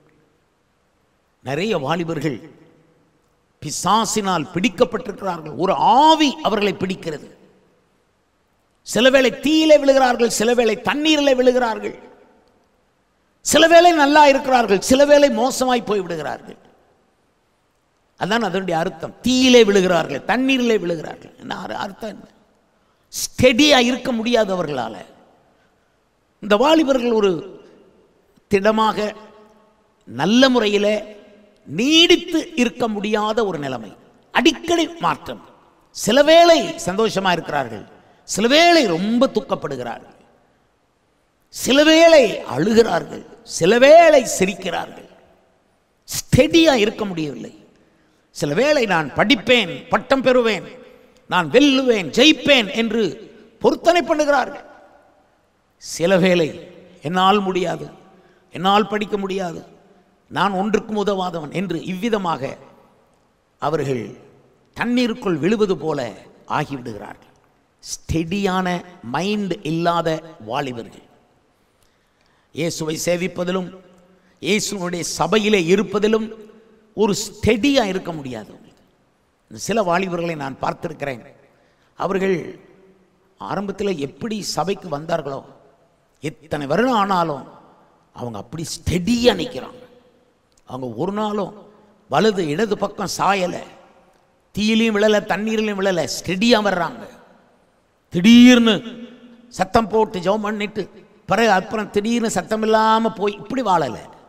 நிறைய வாலிபர்கள் பிசாசினால் பிடிக்கப்பட்டிருக்கிறார்கள் ஒரு ஆவி அவர்களை பிடிக்கிறது சில வேளை தீயிலே விழுகிறார்கள் சில வேளை தண்ணீரிலே விழுகிறார்கள் சில வேளை நல்லா இருக்கிறார்கள் சில வேளை மோசமாய் போய் விடுகிறார்கள் அதான் அதனுடைய அர்த்தம் தீயிலே விழுகிறார்கள் தண்ணீரிலே விழுகிறார்கள் என்ன அர்- அர்த்தம் என்ன ஸ்டெடியா இருக்க முடியாது அவர்களால இந்த வாலிபர்கள் ஒரு திடமாக நல்ல முறையில் நீடித்து இருக்க முடியாத ஒரு நிலைமை அடிக்கடி மாற்றம் சில வேளை சந்தோஷமா இருக்கிறார்கள் சில வேளை ரொம்ப துக்கப்படுகிறார்கள் சில வேளை அழுகிறார்கள் சில வேளை சிரிக்கிறார்கள் ஸ்டெடியா இருக்க முடியவில்லை சில வேளை நான் படிப்பேன் பட்டம் பெறுவேன் நான் வெல்லுவேன் ஜெயிப்பேன் என்று பொருத்தனை பண்ணுகிறார்கள் சில வேளை என்னால் முடியாது என்னால் படிக்க முடியாது நான் ஒன்றுக்கும் உதவாதவன் என்று இவ்விதமாக அவர்கள் தண்ணீருக்குள் விழுவது போல ஆகிவிடுகிறார்கள் ஸ்டெடியான மைண்ட் இல்லாத வாலிபர்கள் இயேசுவை சேவிப்பதிலும் இயேசுனுடைய சபையிலே இருப்பதிலும் ஒரு ஸ்டெடியாக இருக்க முடியாது இந்த சில வாலிபர்களை நான் பார்த்திருக்கிறேன் அவர்கள் ஆரம்பத்தில் எப்படி சபைக்கு வந்தார்களோ எத்தனை வருடம் ஆனாலும் அவங்க அப்படி ஸ்டெடியாக நிற்கிறாங்க அவங்க ஒரு நாளும் வலது இடது பக்கம் சாயலை தீயிலையும் விழலை தண்ணீர்லையும் விழலை ஸ்டெடியாக வர்றாங்க திடீர்னு சத்தம் போட்டு ஜெபம் பண்ணிட்டு பிறகு அப்புறம் திடீர்னு சத்தம் இல்லாமல் போய் இப்படி வாழலை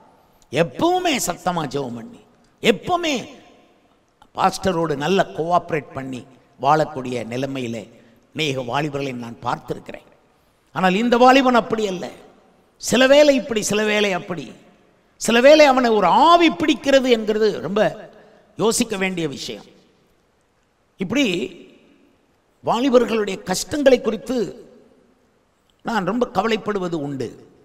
எப்பவுமே சத்தமா ஜெபம் பண்ணி எப்பவுமே பாஸ்டரோடு நல்ல கோஆப்ரேட் பண்ணி வாழக்கூடிய நிலைமையிலே அநேக வாலிபர்களை நான் பார்த்திருக்கிறேன் ஆனால் இந்த வாலிபன் அப்படி அல்ல சில வேளை இப்படி சில வேளை அப்படி சில வேளை அவனை ஒரு ஆவி பிடிக்கிறது என்கிறது ரொம்ப யோசிக்க வேண்டிய விஷயம் இப்படி வாலிபர்களுடைய கஷ்டங்களை குறித்து நான் ரொம்ப கவலைப்படுவது உண்டு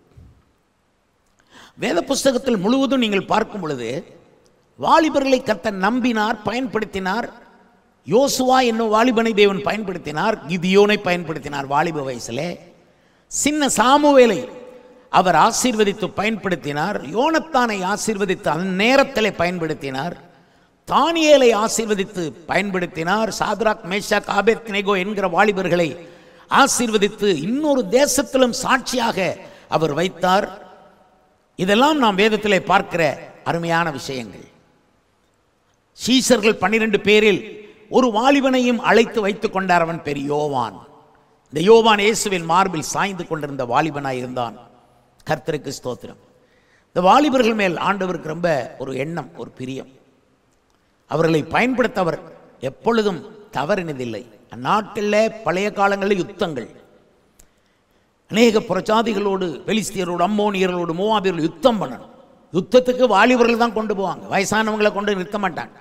வேத புஸ்தகத்தில் முழுவதும் நீங்கள் பார்க்கும் பொழுது வாலிபர்களை கத்த நம்பினார் பயன்படுத்தினார் யோசுவா என்னும் வாலிபனை தேவன் பயன்படுத்தினார் கிதியோனை பயன்படுத்தினார் வாலிப வயசிலே சின்ன சாமுவேலை அவர் ஆசீர்வதித்து பயன்படுத்தினார் யோனத்தானை ஆசீர்வதித்து அந்நேரத்திலே பயன்படுத்தினார் தானியேலை ஆசீர்வதித்து பயன்படுத்தினார் சாத்ராக் மேஷாக் ஆபேத் நேகோ என்கிற வாலிபர்களை ஆசீர்வதித்து இன்னொரு தேசத்திலும் சாட்சியாக அவர் வைத்தார் இதெல்லாம் நாம் வேதத்திலே பார்க்கிற அருமையான விஷயங்கள் சீசர்கள் பன்னிரண்டு பேரில் ஒரு வாலிபனையும் அழைத்து வைத்துக் கொண்டார் அவன் பெரிய யோவான் இந்த யோவான் இயேசுவின் மார்பில் சாய்ந்து கொண்டிருந்த வாலிபனாய் இருந்தான் கர்த்தருக்கு ஸ்தோத்திரம் இந்த வாலிபர்கள் மேல் ஆண்டவருக்கு ரொம்ப ஒரு எண்ணம் ஒரு பிரியம் அவர்களை பயன்படுத்த அவர் எப்பொழுதும் தவறினதில்லை அந்நாட்டில் பழைய காலங்களில் யுத்தங்கள் அநேக புறஜாதிகளோடு பெலிஸ்தியரோடு அம்மோனியர்களோடு மோவாபியர்கள் யுத்தம் பண்ணணும் யுத்தத்துக்கு வாலிபர்கள் தான் கொண்டு போவாங்க வயசானவங்களை கொண்டு நிறுத்த மாட்டாங்க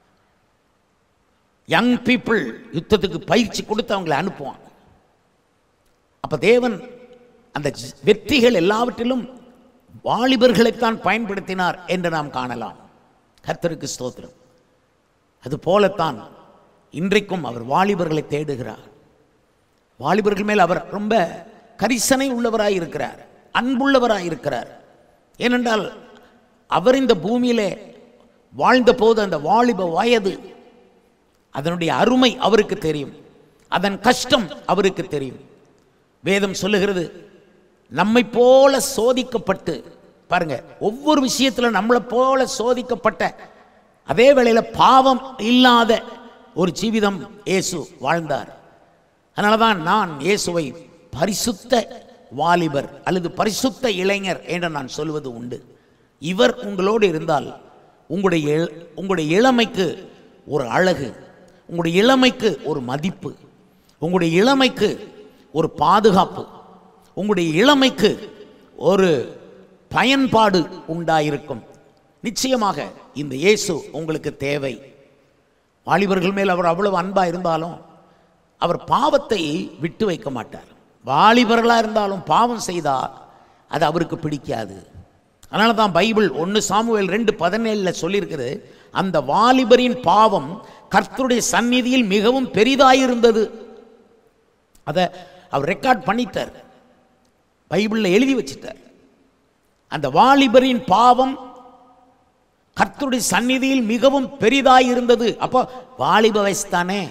யங் பீப்புள் யுத்தத்துக்கு பயிற்சி கொடுத்து அவங்களை அனுப்புவாங்க அப்ப தேவன் அந்த ஜ- வெற்றிகள் எல்லாவற்றிலும் வாலிபர்களைத்தான் பயன்படுத்தினார் என்று நாம் காணலாம் கர்த்தருக்கு ஸ்தோத்திரம் அது போலத்தான் இன்றைக்கும் அவர் வாலிபர்களை தேடுகிறார் வாலிபர்கள் மேல் அவர் ரொம்ப கரிசனை உள்ளவராய் இருக்கிறார் அன்புள்ளவராய் இருக்கிறார் ஏனென்றால் அவர் இந்த பூமியிலே வாழ்ந்த போது அந்த வாலிப வயது அதனுடைய அருமை அவருக்கு தெரியும் அதன் கஷ்டம் அவருக்கு தெரியும் வேதம் சொல்லுகிறது நம்மை போல சோதிக்கப்பட்டு பாருங்க ஒவ்வொரு விஷயத்துல நம்மளை போல சோதிக்கப்பட்ட அதே வேளையில பாவம் இல்லாத ஒரு ஜீவிதம் இயேசு வாழ்ந்தார் அதனால தான் நான் இயேசுவை பரிசுத்த வாலிபர் அல்லது பரிசுத்த இளைஞர் என்று நான் சொல்வது உண்டு இவர் உங்களோடு இருந்தால் உங்களுடைய இள- உங்களுடைய இளமைக்கு ஒரு அழகு உங்களுடைய இளமைக்கு ஒரு மதிப்பு உங்களுடைய இளமைக்கு ஒரு பாதுகாப்பு உங்களுடைய இளமைக்கு ஒரு பயன்பாடு உண்டாயிருக்கும் நிச்சயமாக இந்த இயேசு உங்களுக்கு தேவை வாலிபர்கள் மேல் அவர் அவ்வளவு அன்பா இருந்தாலும் அவர் பாவத்தை விட்டு வைக்க மாட்டார் வாலிபர்களாக இருந்தாலும் பாவம் செய்தால் அது அவருக்கு பிடிக்காது அதனால தான் பைபிள் ஒன்று சாமுவேல் ரெண்டு பதினேழில் சொல்லியிருக்கிறது அந்த வாலிபரின் பாவம் கர்த்தருடைய சந்நிதியில் மிகவும் பெரிதாயிருந்தது அதை அவர் ரெக்கார்ட் பண்ணிட்டார் பைபிளில் எழுதி வச்சிட்டார் அந்த வாலிபரின் பாவம் கர்த்தருடைய சந்நிதியில் மிகவும் பெரிதாய் இருந்தது அப்போ வாலிப வயசு தானே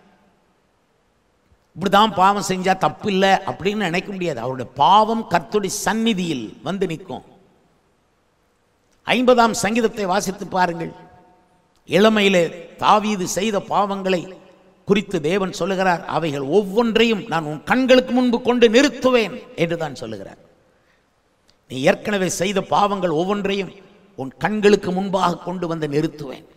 இப்படிதான் பாவம் செஞ்சா தப்பு இல்லை அப்படின்னு நினைக்க முடியாது அவருடைய பாவம் கர்த்தருடைய சந்நிதியில் வந்து நிற்கும் ஐம்பதாம் சங்கீதத்தை வாசித்து பாருங்கள் இளமையிலே தாவீது செய்த பாவங்களை குறித்து தேவன் சொல்லுகிறார் அவைகள் ஒவ்வொன்றையும் நான் உன் கண்களுக்கு முன்பு கொண்டு நிறுத்துவேன் என்று தான் சொல்லுகிறார் நீ ஏற்கனவே செய்த பாவங்கள் ஒவ்வொன்றையும் உன் கண்களுக்கு முன்பாக கொண்டு வந்து நிறுத்துவேன்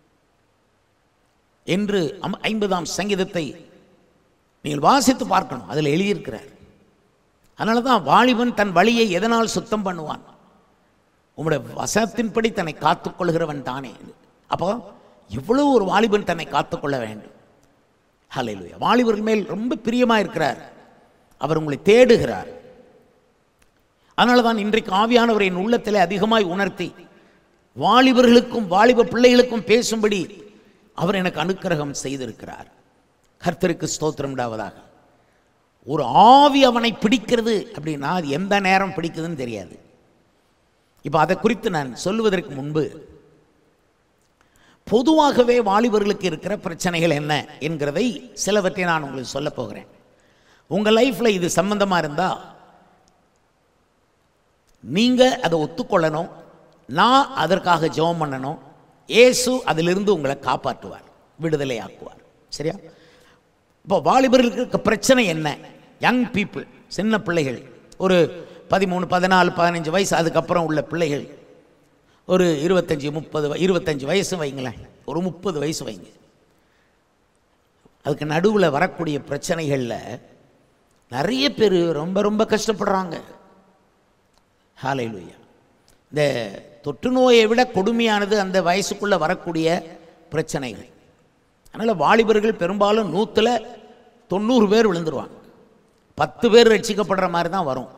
என்று அம்- ஐம்பதாம் சங்கீதத்தை நீங்கள் வாசித்து பார்க்கணும் அதில் எழுதியிருக்கிறார் அதனால தான் வாலிபன் தன் வழியை எதனால் சுத்தம் பண்ணுவான் உம்முடைய வசனத்தின்படி தன்னை காத்துக்கொள்கிறவன் தானே அப்போ எவ்வளவு ஒரு வாலிபன் தன்னை காத்துக்கொள்ள வேண்டும் ஹalleluya வாலிபர்கள் மேல் ரொம்ப பிரியமா இருக்கிறார் அவர் உங்களை தேடுகிறார் அதனால தான் இன்றைக்கு ஆவியானவர் என் உள்ளத்திலே அதிகமாய் உணர்த்தி வாலிபர்களுக்கும் வாலிப பிள்ளைகளுக்கும் பேசும்படி அவர் எனக்கு அனுக்கிரகம் செய்திருக்கிறார் கர்த்தருக்கு ஸ்தோத்திரம் உண்டாவதாக ஒரு ஆவி அவனை பிடிக்கிறது அப்படின்னா அது எந்த நேரம் பிடிக்குதுன்னு தெரியாது இப்போ அதை குறித்து நான் சொல்லுவதற்கு முன்பு பொதுவாகவே வாலிபர்களுக்கு இருக்கிற பிரச்சனைகள் என்ன என்கிறதை சிலவற்றை நான் உங்களுக்கு சொல்ல போகிறேன் உங்கள் லைஃப்பில் இது சம்பந்தமாக இருந்தால் நீங்கள் அதை ஒத்துக்கொள்ளணும் நான் அதற்காக ஜெபம் பண்ணணும் இயேசு அதிலிருந்து உங்களை காப்பாற்றுவார் விடுதலை ஆக்குவார் சரியா இப்போ வாலிபர்களுக்கு இருக்க பிரச்சனை என்ன யங் பீப்புள் சின்ன பிள்ளைகள் ஒரு பதிமூணு பதினாலு பதினஞ்சு வயசு அதுக்கப்புறம் உள்ள பிள்ளைகள் ஒரு இருபத்தஞ்சி முப்பது வ- இருபத்தஞ்சி வயசு வைங்களேன் ஒரு முப்பது வயசு வைங்க அதுக்கு நடுவில் வரக்கூடிய பிரச்சனைகளில் நிறைய பேர் ரொம்ப ரொம்ப கஷ்டப்படுறாங்க ஹalleluya இந்த தொற்று நோயை விட கொடுமையானது அந்த வயசுக்குள்ளே வரக்கூடிய பிரச்சனைகள் அதனால் வாலிபர்கள் பெரும்பாலும் நூற்றில் தொண்ணூறு பேர் விழுந்துருவாங்க பத்து பேர் ரட்சிக்கப்படுற மாதிரி தான் வரும்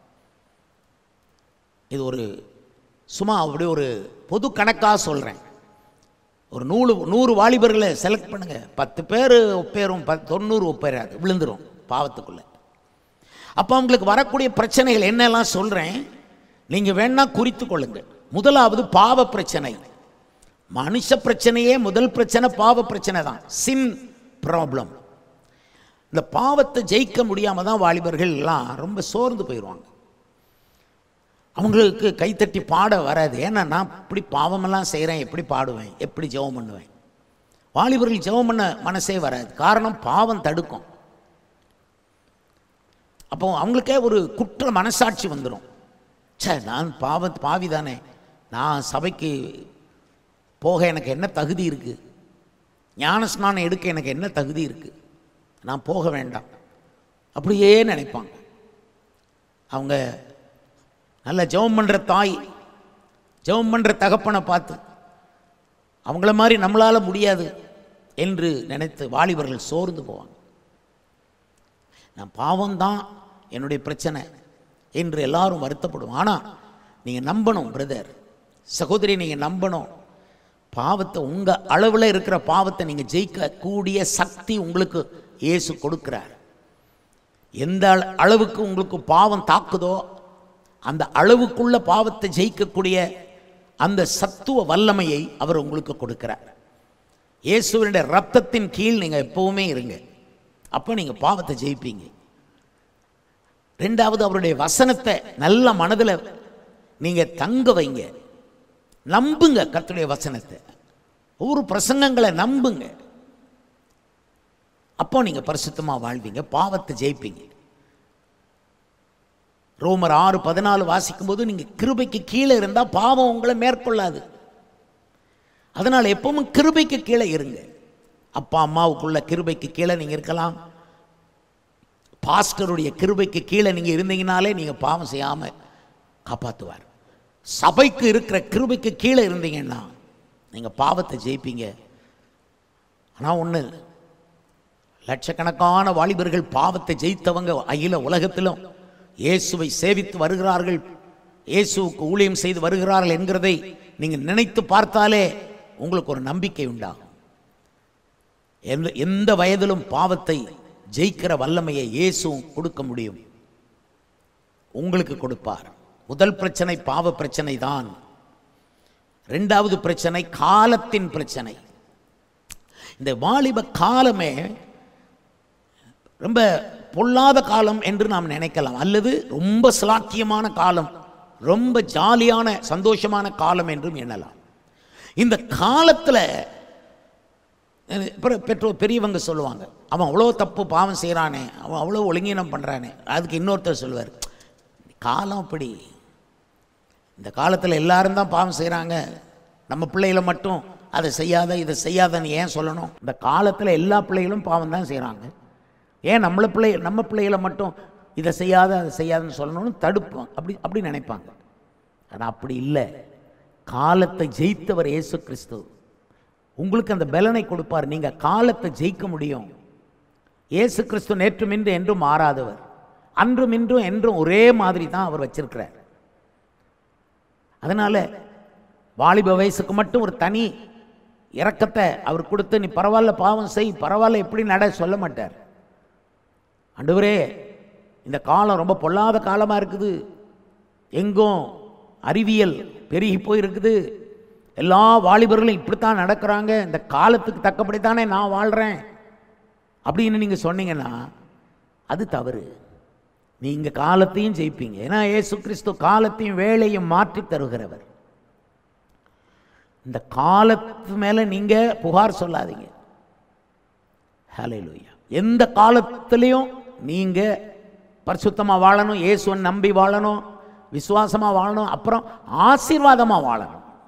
இது ஒரு சும்மா அப்படி ஒரு பொது கணக்காக சொல்கிறேன் ஒரு நூறு நூறு வாலிபர்களை செலக்ட் பண்ணுங்க பத்து பேர் ஒப்பேரும் பத் தொண்ணூறு ஒப்பேராது விழுந்துரும் பாவத்துக்குள்ளே அப்போ அவங்களுக்கு வரக்கூடிய பிரச்சனைகள் என்னெல்லாம் சொல்கிறேன் நீங்கள் வேணா குறித்து கொள்ளுங்க முதலாவது பாவ பிரச்சனை மனுஷ பிரச்சனையே முதல் பிரச்சனை பாவ பிரச்சனை தான் சின் ப்ராப்ளம் இந்த பாவத்தை ஜெயிக்க முடியாமல் தான் வாலிபர்கள் எல்லாம் ரொம்ப சோர்ந்து போயிடுவாங்க அவங்களுக்கு கைத்தட்டி பாட வராது ஏன்னா நான் இப்படி பாவமெல்லாம் செய்கிறேன் எப்படி பாடுவேன் எப்படி ஜெபம் பண்ணுவேன் வாலிபர்கள் ஜெபம் பண்ண மனசே வராது காரணம் பாவம் தடுக்கும் அப்போ அவங்களுக்கே ஒரு குற்ற மனசாட்சி வந்துடும் ச்சே நான் பாவ பாவி தானே நான் சபைக்கு போக எனக்கு என்ன தகுதி இருக்குது ஞான ஸ்நானம் எடுக்க எனக்கு என்ன தகுதி இருக்குது நான் போக வேண்டாம் அப்படியே நினைப்பாங்க அவங்க நல்ல ஜெபம் பண்ணுற தாய் ஜெபம் பண்ணுற தகப்பனை பார்த்து அவங்கள மாதிரி நம்மளால் முடியாது என்று நினைத்து வாலிபர்கள் சோர்ந்து போவாங்க நான் பாவம்தான் என்னுடைய பிரச்சனை என்று எல்லாரும் வருத்தப்படும் ஆனால் நீங்கள் நம்பணும் பிரதர் சகோதரி நீங்கள் நம்பணும் பாவத்தை உங்கள் அளவில் இருக்கிற பாவத்தை நீங்கள் ஜெயிக்கக்கூடிய சக்தி உங்களுக்கு இயேசு கொடுக்கிறார் எந்த அள- அளவுக்கு உங்களுக்கு பாவம் தாக்குதோ அந்த அளவுக்குள்ள பாவத்தை ஜெயிக்கக்கூடிய அந்த சத்துவ வல்லமையை அவர் உங்களுக்கு கொடுக்கிறார் இயேசுவனுடைய ரத்தத்தின் கீழ் நீங்கள் எப்பவுமே இருங்க அப்போ நீங்கள் பாவத்தை ஜெயிப்பீங்க ரெண்டாவது அவருடைய வசனத்தை நல்ல மனதில் நீங்கள் தங்க வைங்க நம்புங்க கர்த்தருடைய வசனத்தை ஒவ்வொரு பிரசங்கங்களை நம்புங்க அப்போ நீங்கள் பரிசுத்தமாக வாழ்வீங்க பாவத்தை ஜெயிப்பீங்க ரோமர் ஆறு பதினாலு வாசிக்கும்போது நீங்கள் கிருபைக்கு கீழே இருந்தால் பாவம் உங்களை மேற்கொள்ளாது அதனால் எப்பவும் கிருபைக்கு கீழே இருங்க அப்பா அம்மாவுக்குள்ள கிருபைக்கு கீழே நீங்கள் இருக்கலாம் பாஸ்டருடைய கிருபைக்கு கீழே நீங்கள் இருந்தீங்கனாலே நீங்கள் பாவம் செய்யாமல் காப்பாற்றுவார் சபைக்கு இருக்கிற கிருபைக்கு கீழே இருந்தீங்கன்னா நீங்கள் பாவத்தை ஜெயிப்பீங்க ஆனால் ஒன்று லட்சக்கணக்கான வாலிபர்கள் பாவத்தை ஜெயித்தவங்க அகில உலகத்திலும் இயேசுவை சேவித்து வருகிறார்கள் இயேசுவுக்கு ஊழியம் செய்து வருகிறார்கள் என்கிறதை நீங்கள் நினைத்து பார்த்தாலே உங்களுக்கு ஒரு நம்பிக்கை உண்டாகும் எந்த எந்த வயதிலும் பாவத்தை ஜெயிக்கிற வல்லமையை இயேசுவும் கொடுக்க முடியும் உங்களுக்கு கொடுப்பார் முதல் பிரச்சனை பாவ பிரச்சனை தான் ரெண்டாவது பிரச்சனை காலத்தின் பிரச்சனை இந்த வாலிப காலமே ரொம்ப பொல்லாத காலம் என்று நாம் நினைக்கலாம் அல்லது ரொம்ப சிலாக்கியமான காலம் ரொம்ப ஜாலியான சந்தோஷமான காலம் என்றும் எண்ணலாம் இந்த காலத்தில் அப்புறம் பெற்றோர் பெரியவங்க சொல்லுவாங்க அவன் அவ்வளோ தப்பு பாவம் செய்கிறானே அவன் அவ்வளோ ஒழுங்கீனம் பண்ணுறானே அதுக்கு இன்னொருத்தர் சொல்லுவார் காலம் அப்படி இந்த காலத்தில் எல்லாரும் தான் பாவம் செய்கிறாங்க நம்ம பிள்ளைகளை மட்டும் அதை செய்யாத இதை செய்யாதன்னு ஏன் சொல்லணும் இந்த காலத்தில் எல்லா பிள்ளைகளும் பாவம் தான் செய்கிறாங்க ஏன் நம்மள பிள்ளை நம்ம பிள்ளைகளை மட்டும் இதை செய்யாத அதை செய்யாதுன்னு சொல்லணும்னு தடுப்போம் அப்படி அப்படி நினைப்பாங்க ஆனால் அப்படி இல்லை காலத்தை ஜெயித்தவர் இயேசு கிறிஸ்து உங்களுக்கு அந்த பலனை கொடுப்பார் நீங்கள் காலத்தை ஜெயிக்க முடியும் இயேசு கிறிஸ்து நேற்றும் இன்று என்றும் மாறாதவர் அன்றும் இன்றும் என்றும் ஒரே மாதிரி தான் அவர் வச்சிருக்கிறார் அதனால வாலிப வயசுக்கு மட்டும் ஒரு தனி இரக்கத்தை அவர் கொடுத்து நீ பரவாயில்ல பாவம் செய் பரவாயில்ல எப்படி நட சொல்ல மாட்டார் ஆண்டவரே இந்த காலம் ரொம்ப பொல்லாத காலமாக இருக்குது எங்கும் அறிவியல் பெருகி போயிருக்குது எல்லா வாலிபர்களும் இப்படித்தான் நடக்கிறாங்க இந்த காலத்துக்கு தக்கபடி தானே நான் வாழ்கிறேன் அப்படின்னு நீங்கள் சொன்னீங்கன்னா அது தவறு நீங்கள் காலத்தையும் ஜெயிப்பீங்க ஏன்னா இயேசு கிறிஸ்து காலத்தையும் வேலையும் மாற்றி தருகிறவர் இந்த காலத்து மேலே நீங்கள் புகார் சொல்லாதீங்க ஹalleluya எந்த காலத்திலையும் நீங்கள் பரிசுத்தமாக வாழணும் இயேசுவன் நம்பி வாழணும் விசுவாசமாக வாழணும் அப்புறம் ஆசீர்வாதமாக வாழணும்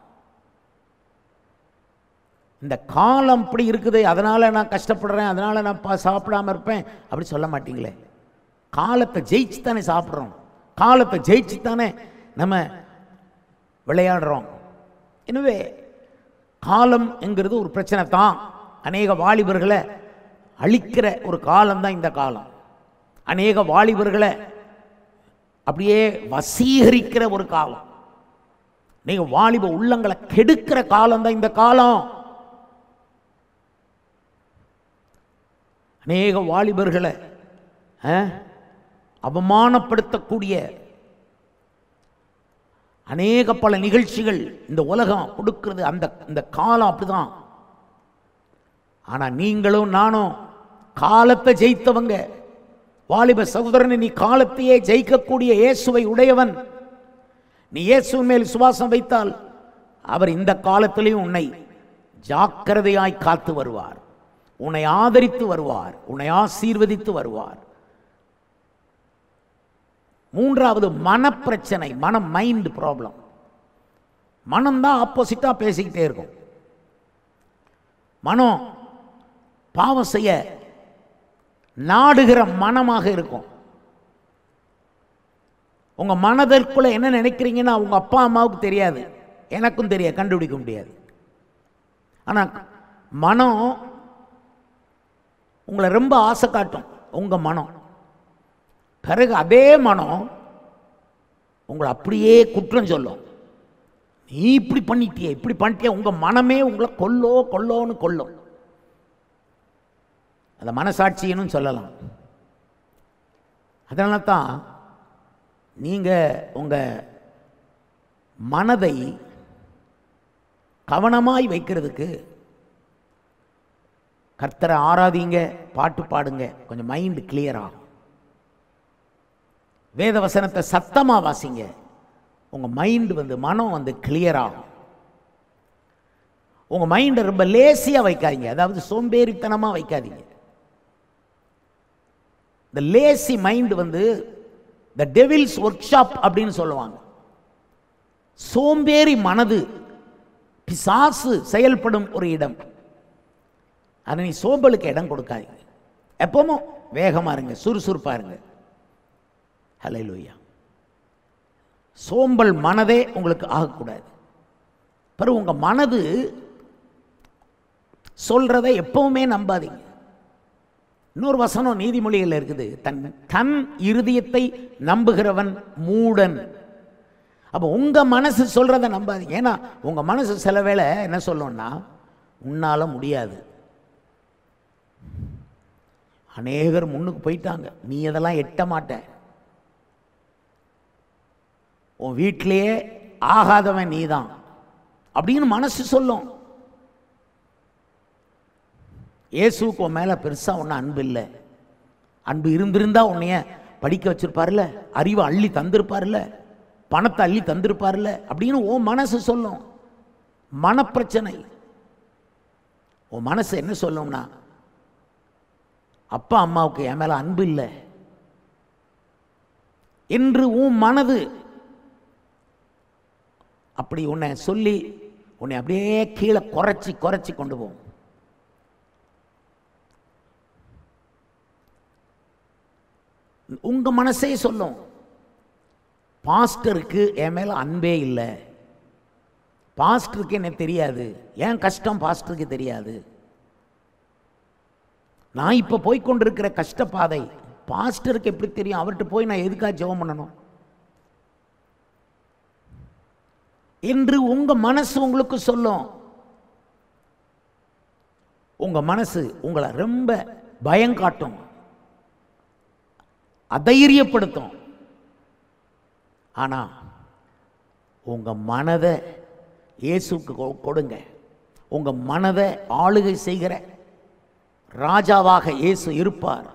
இந்த காலம் இப்படி இருக்குது அதனால் நான் கஷ்டப்படுறேன் அதனால் நான் பா சாப்பிடாம இருப்பேன் அப்படி சொல்ல மாட்டீங்களே காலத்தை ஜெயிச்சு தானே சாப்பிட்றோம் காலத்தை ஜெயிச்சு தானே நம்ம விளையாடுறோம் எனவே காலம் என்கிறது ஒரு பிரச்சனை தான் அநேக வாலிபர்களை அழிக்கிற ஒரு காலம் தான் இந்த காலம் அநேக வாலிபர்களை அப்படியே வசீகரிக்கிற ஒரு காலம் நீங்க வாலிப உள்ளங்களை கெடுக்கிற காலம் தான் இந்த காலம் அநேக வாலிபர்களை ஆ, அவமானப்படுத்தக்கூடிய அநேக பல நிகழ்ச்சிகள் இந்த உலகம் கொடுக்கிறது அந்த இந்த காலம் அப்படிதான் ஆனா நீங்களும் நானும் காலத்தை ஜெயித்தவங்க வாலிப சகோதரனை நீ காலத்தையே ஜெயிக்கக்கூடிய இயேசுவை உடையவன் நீ இயேசுவின் மேல் சுவாசம் வைத்தால் அவர் இந்த காலத்திலேயும் உன்னை ஜாக்கிரதையாய் காத்து வருவார் உன்னை ஆதரித்து வருவார் உன்னை ஆசீர்வதித்து வருவார் மூன்றாவது மனப்பிரச்சனை மனம் மைண்ட் ப்ராப்ளம் மனம் தான் ஆப்போசிட்டா பேசிக்கிட்டே இருக்கும் மனம் பாவம் செய்ய நாடுகிற மனமாக இருக்கும் உங்க மனதிற்குள்ள என்ன நினைக்கிறீங்கன்னா உங்க அப்பா அம்மாவுக்கு தெரியாது எனக்கும் தெரியாது கண்டுபிடிக்க முடியாது ஆனா மனம் உங்களை ரொம்ப ஆசை காட்டும் உங்க மனம் பிறகு அதே மனம் உங்களை அப்படியே குற்றம் சொல்லும் நீ இப்படி பண்ணிட்டியே இப்படி பண்ணிட்டியே உங்க மனமே உங்களை கொல்லோ கொல்லோன்னு கொல்லும் அதை மனசாட்சின்னு சொல்லலாம் அதனால தான் நீங்கள் உங்கள் மனதை கவனமாய் வைக்கிறதுக்கு கர்த்தரை ஆராதிங்க பாட்டு பாடுங்க கொஞ்சம் மைண்ட் கிளியர் ஆகும் வேத வசனத்தை சத்தமாக வாசிங்க உங்கள் மைண்ட் வந்து மனம் வந்து கிளியர் ஆகும் உங்கள் மைண்டை ரொம்ப லேசியாக வைக்காதீங்க அதாவது சோம்பேறித்தனமாக வைக்காதீங்க இந்த லேசி மைண்ட் வந்து த டெவில்ஸ் ஒர்க் ஷாப் அப்படின்னு சொல்லுவாங்க சோம்பேறி மனது பிசாசு செயல்படும் ஒரு இடம் அதை நீ சோம்பலுக்கு இடம் கொடுக்காதீங்க எப்பவும் வேகமா இருங்க சுறுசுறுப்பா இருங்க ஹலை லூயா சோம்பல் மனதே உங்களுக்கு ஆகக்கூடாது பிறகு உங்க மனது சொல்றதை எப்பவுமே நம்பாதீங்க இன்னொரு வசனம் நீதிமொழிகள் இருக்குது தன் தன் இருதயத்தை நம்புகிறவன் மூடன் அப்போ உங்க மனசு சொல்றதை நம்பாதீங்க ஏன்னா உங்க மனசு சில வேளை என்ன சொல்லும்னா உன்னால முடியாது அநேகர் முன்னுக்கு போயிட்டாங்க நீ அதெல்லாம் எட்ட மாட்ட உன் வீட்டிலேயே ஆகாதவன் நீதான் அப்படின்னு மனசு சொல்லும் இயேசுக்கு உன் மேலே பெருசாக ஒன்றும் அன்பு இல்லை அன்பு இருந்திருந்தா உன்னைய படிக்க வச்சிருப்பார்ல அறிவை அள்ளி தந்திருப்பார்ல பணத்தை அள்ளி தந்திருப்பார்ல அப்படின்னு உன் மனசு சொல்லும் மனப்பிரச்சனை உன் மனசு என்ன சொல்லும்னா அப்பா அம்மாவுக்கு என் மேலே அன்பு இல்லை என்று உன் மனது அப்படி உன்னை சொல்லி உன்னை அப்படியே கீழே குறைச்சி குறைச்சி கொண்டு போகும் உங்க மனசே சொல்லும் பாஸ்டருக்கு என் மேல அன்பே இல்லை பாஸ்டருக்கு என்ன தெரியாது ஏன் கஷ்டம் பாஸ்டருக்கு தெரியாது நான் இப்போ போய் கொண்டிருக்கிற கஷ்டப்பாதை பாஸ்டருக்கு எப்படி தெரியும் அவர்கிட்ட போய் நான் எதுக்காக ஜெபம் பண்ணணும் என்று உங்க மனசு உங்களுக்கு சொல்லும் உங்க மனசு உங்களை ரொம்ப பயம் காட்டும் அதைரியப்படுத்தும் ஆனா உங்க மனதை இயேசுக்கு கொ- கொடுங்க உங்க மனதை ஆளுகை செய்கிற ராஜாவாக இயேசு இருப்பார்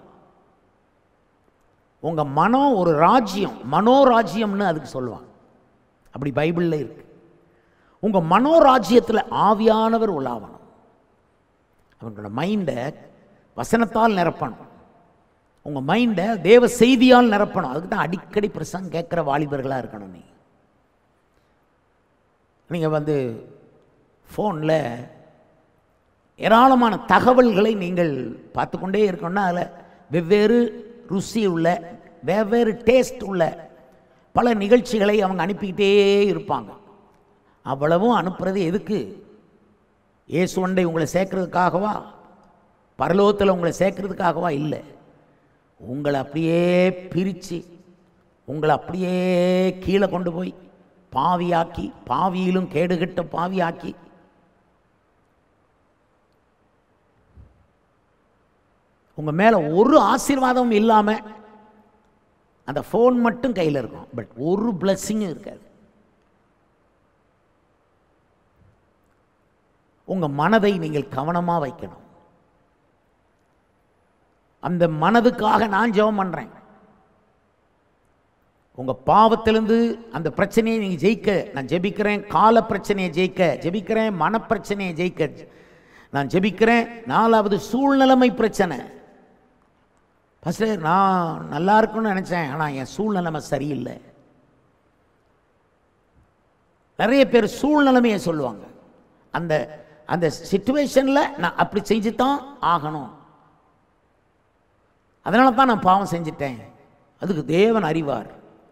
உங்க மனம் ஒரு ராஜ்யம் மனோராஜ்யம்னு அதுக்கு சொல்லுவாங்க அப்படி பைபிள்ல இருக்கு உங்க மனோராஜ்யத்தில் ஆவியானவர் உலாவணும் அவங்களோட மைண்டை வசனத்தால் நிரப்பணும் உங்கள் மைண்டை தேவ செய்தியால் நிரப்பணும் அதுக்கு தான் அடிக்கடி பிரசங்கம் கேட்குற வாலிபர்களாக இருக்கணும் நீ நீங்கள் வந்து ஃபோனில் ஏராளமான தகவல்களை நீங்கள் பார்த்து கொண்டே இருக்கணும்னா அதில் வெவ்வேறு ருசி உள்ள வெவ்வேறு டேஸ்ட் உள்ள பல நிகழ்ச்சிகளை அவங்க அனுப்பிக்கிட்டே இருப்பாங்க அவ்வளவும் அனுப்புறது எதுக்கு இயேசுவண்டை உங்களை சேர்க்கறதுக்காகவா பரலோகத்தில் உங்களை சேர்க்கறதுக்காகவா இல்லை உங்களை அப்படியே பிரித்து உங்களை அப்படியே கீழே கொண்டு போய் பாவியாக்கி பாவியிலும் கேடுகட்ட பாவியாக்கி உங்கள் மேலே ஒரு ஆசீர்வாதமும் இல்லாமல் அந்த ஃபோன் மட்டும் கையில் இருக்கும் பட் ஒரு பிளஸ்ஸிங்கும் இருக்காது உங்கள் மனதை நீங்கள் கவனமாக வைக்கணும் அந்த மனதுக்காக நான் ஜெபம் பண்ணுறேன் உங்கள் பாவத்திலிருந்து அந்த பிரச்சனையை நீங்கள் ஜெயிக்க நான் ஜெபிக்கிறேன் கால பிரச்சனையை ஜெயிக்க ஜெபிக்கிறேன் மனப்பிரச்சனையை ஜெயிக்க நான் ஜெபிக்கிறேன் நாலாவது சூழ்நிலைமை பிரச்சனை ஃபஸ்ட்டு நான் நல்லா இருக்கும்னு நினச்சேன் ஆனால் என் சூழ்நிலைமை சரியில்லை நிறைய பேர் சூழ்நிலைமையை சொல்லுவாங்க அந்த அந்த சுச்சுவேஷனில் நான் அப்படி செஞ்சு தான் ஆகணும் அதனால தான் நான் பாவம் செஞ்சிட்டேன் அதுக்கு தேவன் அறிவார்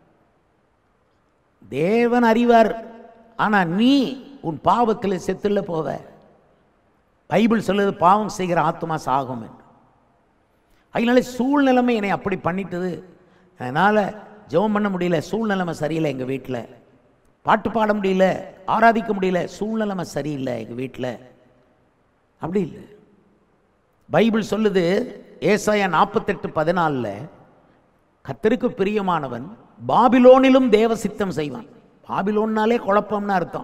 தேவன் அறிவார் ஆனால் நீ உன் பாவத்தில் செத்துல போவ பைபிள் சொல்லுது பாவம் செய்கிற ஆத்மா சாகும் என்று அதனால சூழ்நிலைமை என்னை அப்படி பண்ணிட்டது அதனால் ஜெபம் பண்ண முடியல சூழ்நிலைமை சரியில்லை எங்கள் வீட்டில் பாட்டு பாட முடியல ஆராதிக்க முடியல சூழ்நிலைமை சரியில்லை எங்கள் வீட்டில் அப்படி இல்லை பைபிள் சொல்லுது ஏசாயா நாற்பத்தெட்டு பதினாலில் கத்தருக்கு பிரியமானவன் பாபிலோனிலும் தேவ சித்தம் செய்வான் பாபிலோன்னாலே குழப்பம்னு அர்த்தம்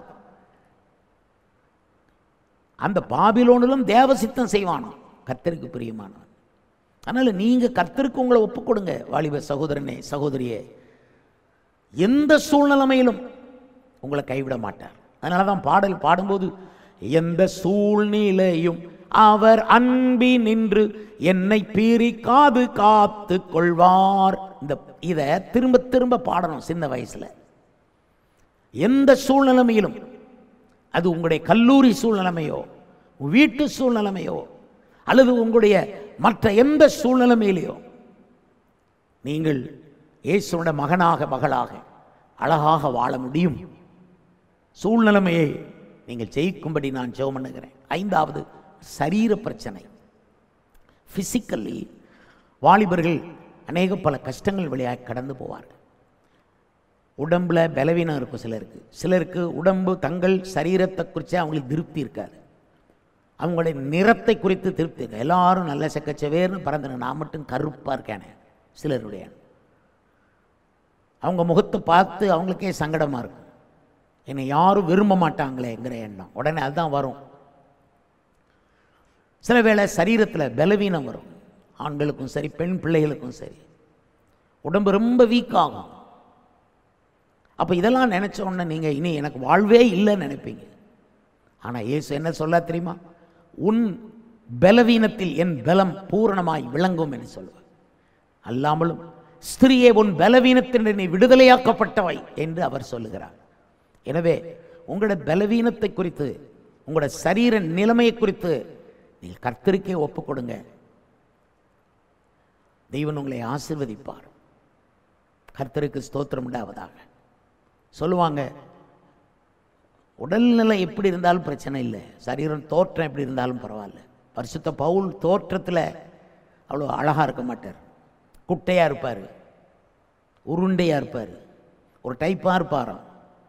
அந்த பாபிலோனிலும் தேவ சித்தம் செய்வானாம் கத்தருக்கு பிரியமானவன் அதனால் நீங்கள் கர்த்தருக்கு உங்களை ஒப்புக் கொடுங்க வாலிப சகோதரனே சகோதரியே எந்த சூழ்நிலைமையிலும் உங்களை கைவிட மாட்டார் அதனால தான் பாடல் பாடும்போது எந்த சூழ்நிலையும் அவர் அன்பி நின்று என்னை பிரிக்காது காத்து கொள்வார் இந்த இதை திரும்ப திரும்ப பாடணும் சின்ன வயசில் எந்த சூழ்நிலைமையிலும் அது உங்களுடைய கல்லூரி சூழ்நிலைமையோ வீட்டு சூழ்நிலைமையோ அல்லது உங்களுடைய மற்ற எந்த சூழ்நிலைமையிலையோ நீங்கள் இயேசுவோட மகனாக மகளாக அழகாக வாழ முடியும் சூழ்நிலைமையை நீங்கள் ஜெயிக்கும்படி நான் ஜெபம் பண்ணுகிறேன் ஐந்தாவது சரீர பிரச்சனை ஃபிசிக்கல்லி வாலிபர்கள் அநேக பல கஷ்டங்கள் வழியாக கடந்து போவார்கள் உடம்புல பலவீனம் இருக்கும் சிலருக்கு சிலருக்கு உடம்பு தங்கள் சரீரத்தை குறித்து அவங்களுக்கு திருப்தி இருக்காது அவங்களுடைய நிறத்தை குறித்து திருப்தி இருக்கு எல்லாரும் நல்ல செக்கச்சவேர்னு பறந்துன நான் மட்டும் கருப்பாக இருக்கேனே சிலருடைய அவங்க முகத்தை பார்த்து அவங்களுக்கே சங்கடமாக இருக்கும் என்னை யாரும் விரும்ப மாட்டாங்களேங்கிற எண்ணம் உடனே அதுதான் வரும் சில வேளை சரீரத்தில் பலவீனம் வரும் ஆண்களுக்கும் சரி பெண் பிள்ளைகளுக்கும் சரி உடம்பு ரொம்ப வீக் ஆகும் அப்போ இதெல்லாம் நினச்ச உடனே நீங்கள் இனி எனக்கு வாழ்வே இல்லைன்னு நினைப்பீங்க ஆனால் இயேசு என்ன சொல்ல தெரியுமா உன் பலவீனத்தில் என் பலம் பூரணமாய் விளங்கும் என்று சொல்லுவார் அல்லாமலும் ஸ்திரியே உன் பலவீனத்தின் நீ விடுதலையாக்கப்பட்டவை என்று அவர் சொல்லுகிறார் எனவே உங்களோட பலவீனத்தை குறித்து உங்களோட சரீர நிலைமையை குறித்து நீங்கள் கர்த்தருக்கே ஒப்புக் கொடுங்க தெய்வன் உங்களை ஆசிர்வதிப்பார் கர்த்தருக்கு ஸ்தோத்திரம் உண்டாவதாக சொல்லுவாங்க உடல்நிலை எப்படி இருந்தாலும் பிரச்சனை இல்லை சரீரம் தோற்றம் எப்படி இருந்தாலும் பரவாயில்ல பரிசுத்த பவுல் தோற்றத்தில் அவ்வளோ அழகாக இருக்க மாட்டார் குட்டையாக இருப்பார் உருண்டையாக இருப்பார் ஒரு டைப்பாக இருப்பாராம்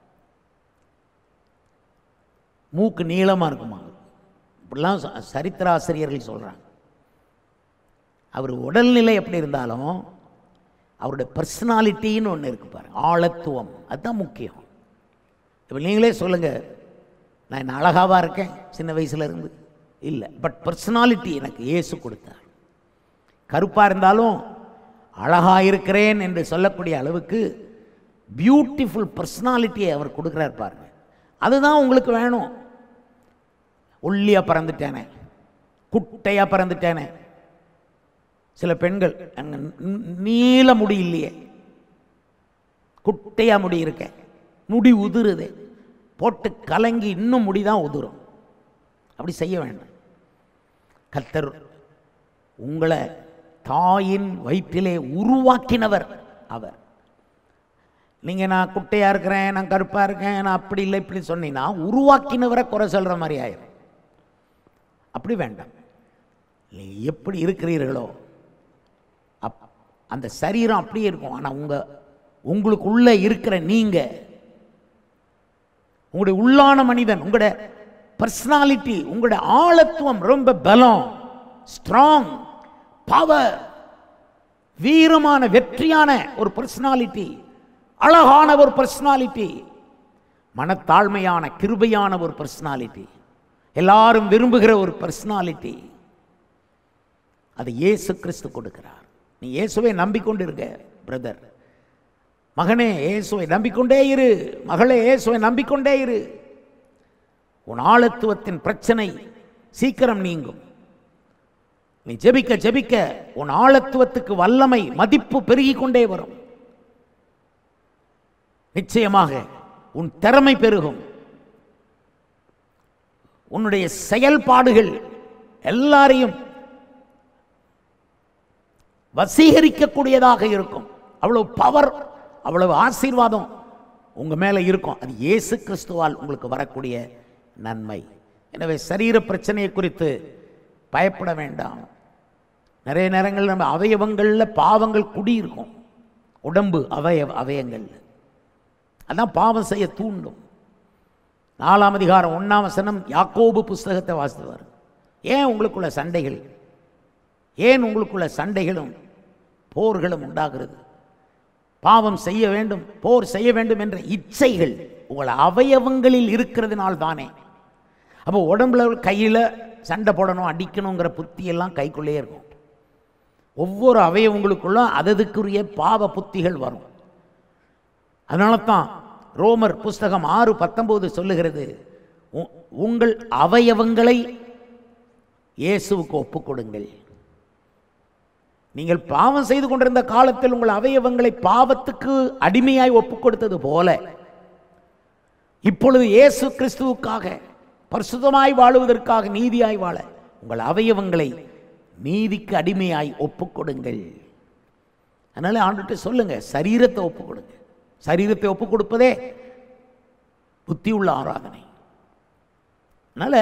மூக்கு நீளமாக இருக்குமா இப்படிலாம் ச- சரித்திர ஆசிரியர்கள் சொல்கிறாங்க அவர் உடல்நிலை எப்படி இருந்தாலும் அவருடைய பர்சனாலிட்டின்னு ஒன்று இருக்கு பாரு ஆழத்துவம் அதுதான் முக்கியம் இப்போ நீங்களே சொல்லுங்கள் நான் என்ன அழகாவாக இருக்கேன் சின்ன வயசுல இருந்து இல்லை பட் பர்சனாலிட்டி எனக்கு இயேசு கொடுத்தார் கருப்பாக இருந்தாலும் அழகாக இருக்கிறேன் என்று சொல்லக்கூடிய அளவுக்கு பியூட்டிஃபுல் பர்சனாலிட்டியை அவர் கொடுக்குறார் பாருங்க அதுதான் உங்களுக்கு வேணும் ஒல்லியாக பறந்துட்டேனே குட்டையாக பறந்துட்டேனே சில பெண்கள் அங்கே நீல முடி இல்லையே குட்டையாக முடி இருக்க முடி உதிருது போட்டு கலங்கி இன்னும் முடி தான் உதிரும் அப்படி செய்ய வேண்டாம் கர்த்தர் உங்களை தாயின் வயிற்றிலே உருவாக்கினவர் அவர் நீங்க நான் குட்டையா இருக்கிறேன் நான் கருப்பா இருக்கேன் நான் அப்படி இல்லை இப்படி சொன்னீங்கன்னா உருவாக்கினவரை குறை சொல்ற மாதிரி ஆயிரும் அப்படி வேண்டாம் நீங்க எப்படி இருக்கிறீர்களோ அப் அந்த சரீரம் அப்படியே இருக்கும் ஆனா உங்க உங்களுக்குள்ள இருக்கிற நீங்க உங்களுடைய உள்ளான மனிதன் உங்களுடைய பர்சனாலிட்டி உங்களுடைய ஆழத்துவம் ரொம்ப பலம் ஸ்ட்ராங் பவர் வீரமான வெற்றியான ஒரு பர்சனாலிட்டி அழகான ஒரு பர்சனாலிட்டி மனத்தாழ்மையான கிருபையான ஒரு பர்சனாலிட்டி எல்லாரும் விரும்புகிற ஒரு பர்சனாலிட்டி அது இயேசு கிறிஸ்து கொடுக்கிறார் நீ இயேசுவை நம்பிக்கொண்டு இருக்க பிரதர் மகனே இயேசுவை நம்பிக்கொண்டே இரு மகளே இயேசுவை நம்பிக்கொண்டே இரு உன் ஆழத்துவத்தின் பிரச்சனை சீக்கிரம் நீங்கும் நீ ஜெபிக்க ஜெபிக்க உன் ஆழத்துவத்துக்கு வல்லமை மதிப்பு பெருகிக் கொண்டே வரும் நிச்சயமாக உன் திறமை பெருகும் உன்னுடைய செயல்பாடுகள் எல்லாரையும் வசீகரிக்கக்கூடியதாக இருக்கும் அவ்வளவு பவர் அவ்வளவு ஆசீர்வாதம் உங்க மேல இருக்கும் அது இயேசு கிறிஸ்துவால் உங்களுக்கு வரக்கூடிய நன்மை எனவே சரீர பிரச்சனையை குறித்து பயப்பட வேண்டாம் நிறைய நேரங்கள் நம்ம அவயவங்களில் பாவங்கள் குடியிருக்கும் உடம்பு அவய அவயங்கள் அதான் பாவம் செய்ய தூண்டும் நாலாம் அதிகாரம் ஒன்றாம் வசனம் யாக்கோபு புஸ்தகத்தை வாசித்தவர் ஏன் உங்களுக்குள்ள சண்டைகள் ஏன் உங்களுக்குள்ள சண்டைகளும் போர்களும் உண்டாகிறது பாவம் செய்ய வேண்டும் போர் செய்ய வேண்டும் என்ற இச்சைகள் உங்கள் அவயவங்களில் இருக்கிறதுனால் தானே அப்போ உடம்புல கையில் சண்டை போடணும் அடிக்கணுங்கிற புத்தியெல்லாம் கைக்குள்ளே இருக்கும் ஒவ்வொரு அவயவங்களுக்குள்ளும் அததுக்குரிய பாவ புத்திகள் வரும் அதனால தான் ரோமர் புஸ்தகம் ஆறு பத்தொன்பது சொல்லுகிறது உ- உங்கள் அவயவங்களை இயேசுவுக்கு ஒப்புக் கொடுங்கள் நீங்கள் பாவம் செய்து கொண்டிருந்த காலத்தில் உங்கள் அவயவங்களை பாவத்துக்கு அடிமையாய் ஒப்புக் கொடுத்தது போல இப்பொழுது இயேசு கிறிஸ்துவுக்காக பரிசுத்தமாய் வாழுவதற்காக நீதியாய் வாழ உங்கள் அவயவங்களை நீதிக்கு அடிமையாய் ஒப்புக் கொடுங்கள் அதனால ஆண்டுட்டு சொல்லுங்க சரீரத்தை ஒப்புக் கொடுங்க சரீரத்தை ஒப்புக் கொடுப்பதே புத்தி உள்ள ஆராதனை அதனால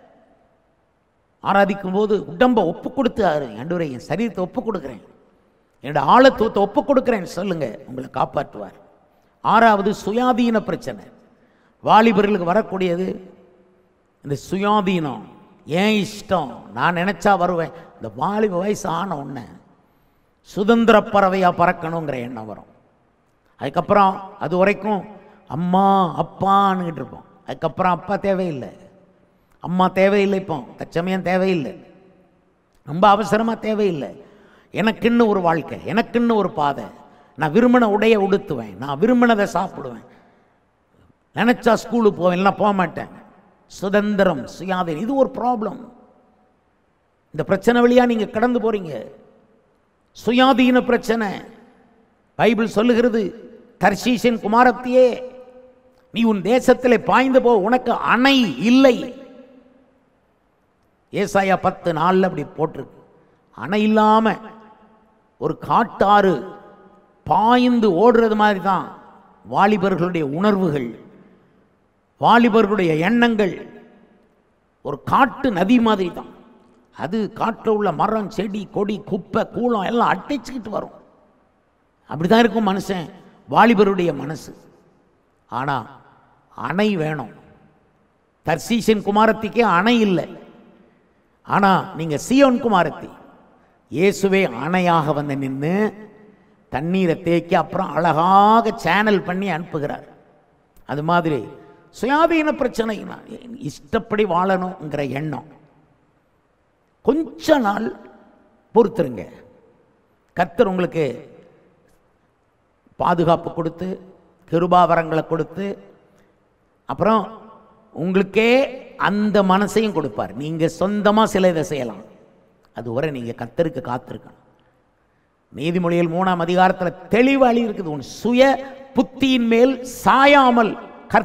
ஆராதிக்கும் போது உடம்பை ஒப்பு கொடுத்து ஆண்டவரே என் சரீரத்தை ஒப்பு கொடுக்குறேன் என்னோட ஆழத்துவத்தை ஒப்பு கொடுக்குறேன் சொல்லுங்க உங்களை காப்பாற்றுவார் ஆறாவது சுயாதீன பிரச்சனை வாலிபர்களுக்கு வரக்கூடியது இந்த சுயாதீனம் ஏன் இஷ்டம் நான் நினைச்சா வருவேன் இந்த வாலிப வயசு ஆன உடனே சுதந்திர பறவையாக பறக்கணுங்கிற எண்ணம் வரும் அதுக்கப்புறம் அது வரைக்கும் அம்மா அப்பான்னுக்கிட்டு இருப்போம் அதுக்கப்புறம் அப்பா தேவையில்லை அம்மா தேவையில்லை இப்போ தச்சமயம் தேவையில்லை ரொம்ப அவசரமாக தேவையில்லை எனக்குன்னு ஒரு வாழ்க்கை எனக்குன்னு ஒரு பாதை நான் விரும்பின உடைய உடுத்துவேன் நான் விரும்பினதை சாப்பிடுவேன் நினச்சா ஸ்கூலுக்கு போவேன் இல்லைன்னா போக மாட்டேன் சுதந்திரம் சுயாதீனம் இது ஒரு ப்ராப்ளம் இந்த பிரச்சனை வழியா நீங்க கடந்து போறீங்க சுயாதீன பிரச்சனை பைபிள் சொல்லுகிறது தர்ஷீஷின் குமாரத்தியே நீ உன் தேசத்திலே பாய்ந்து போ உனக்கு அணை இல்லை ஏசாயா பத்து நாளில் அப்படி போட்டிருக்கு அணை இல்லாம ஒரு காட்டாறு பாய்ந்து ஓடுறது மாதிரி தான் வாலிபர்களுடைய உணர்வுகள் வாலிபர்களுடைய எண்ணங்கள் ஒரு காட்டு நதி மாதிரி தான் அது காட்டில் உள்ள மரம் செடி கொடி குப்பை கூளம் எல்லாம் அடைச்சிக்கிட்டு வரும் அப்படிதான் இருக்கும் மனுஷன் வாலிபருடைய மனசு ஆனா அணை வேணும் தர்சீஷன் குமாரத்திக்கே அணை இல்லை ஆனா நீங்க சியோன் குமாரத்தி இயேசுவே அணையாக வந்து நின்று தண்ணீரை தேக்கி அப்புறம் அழகாக சேனல் பண்ணி அனுப்புகிறார் அது மாதிரி சுயாதீன பிரச்சனை இஷ்டப்படி வாழணுங்கிற எண்ணம் கொஞ்ச நாள் பொறுத்துருங்க கர்த்தர் உங்களுக்கு பாதுகாப்பு கொடுத்து கிருபாவரங்களை கொடுத்து அப்புறம் உங்களுக்கே அந்த மனசையும் கொடுப்பார் நீங்க சொந்தமா சில இதை செய்யலாம் அதுவரை நீங்க கர்த்தருக்கு காத்திருக்கணும் நீதிமொழியில் மூணாம் அதிகாரத்துல தெளிவாளி இருக்குது உன் சுய புத்தியின் மேல் சாயாமல்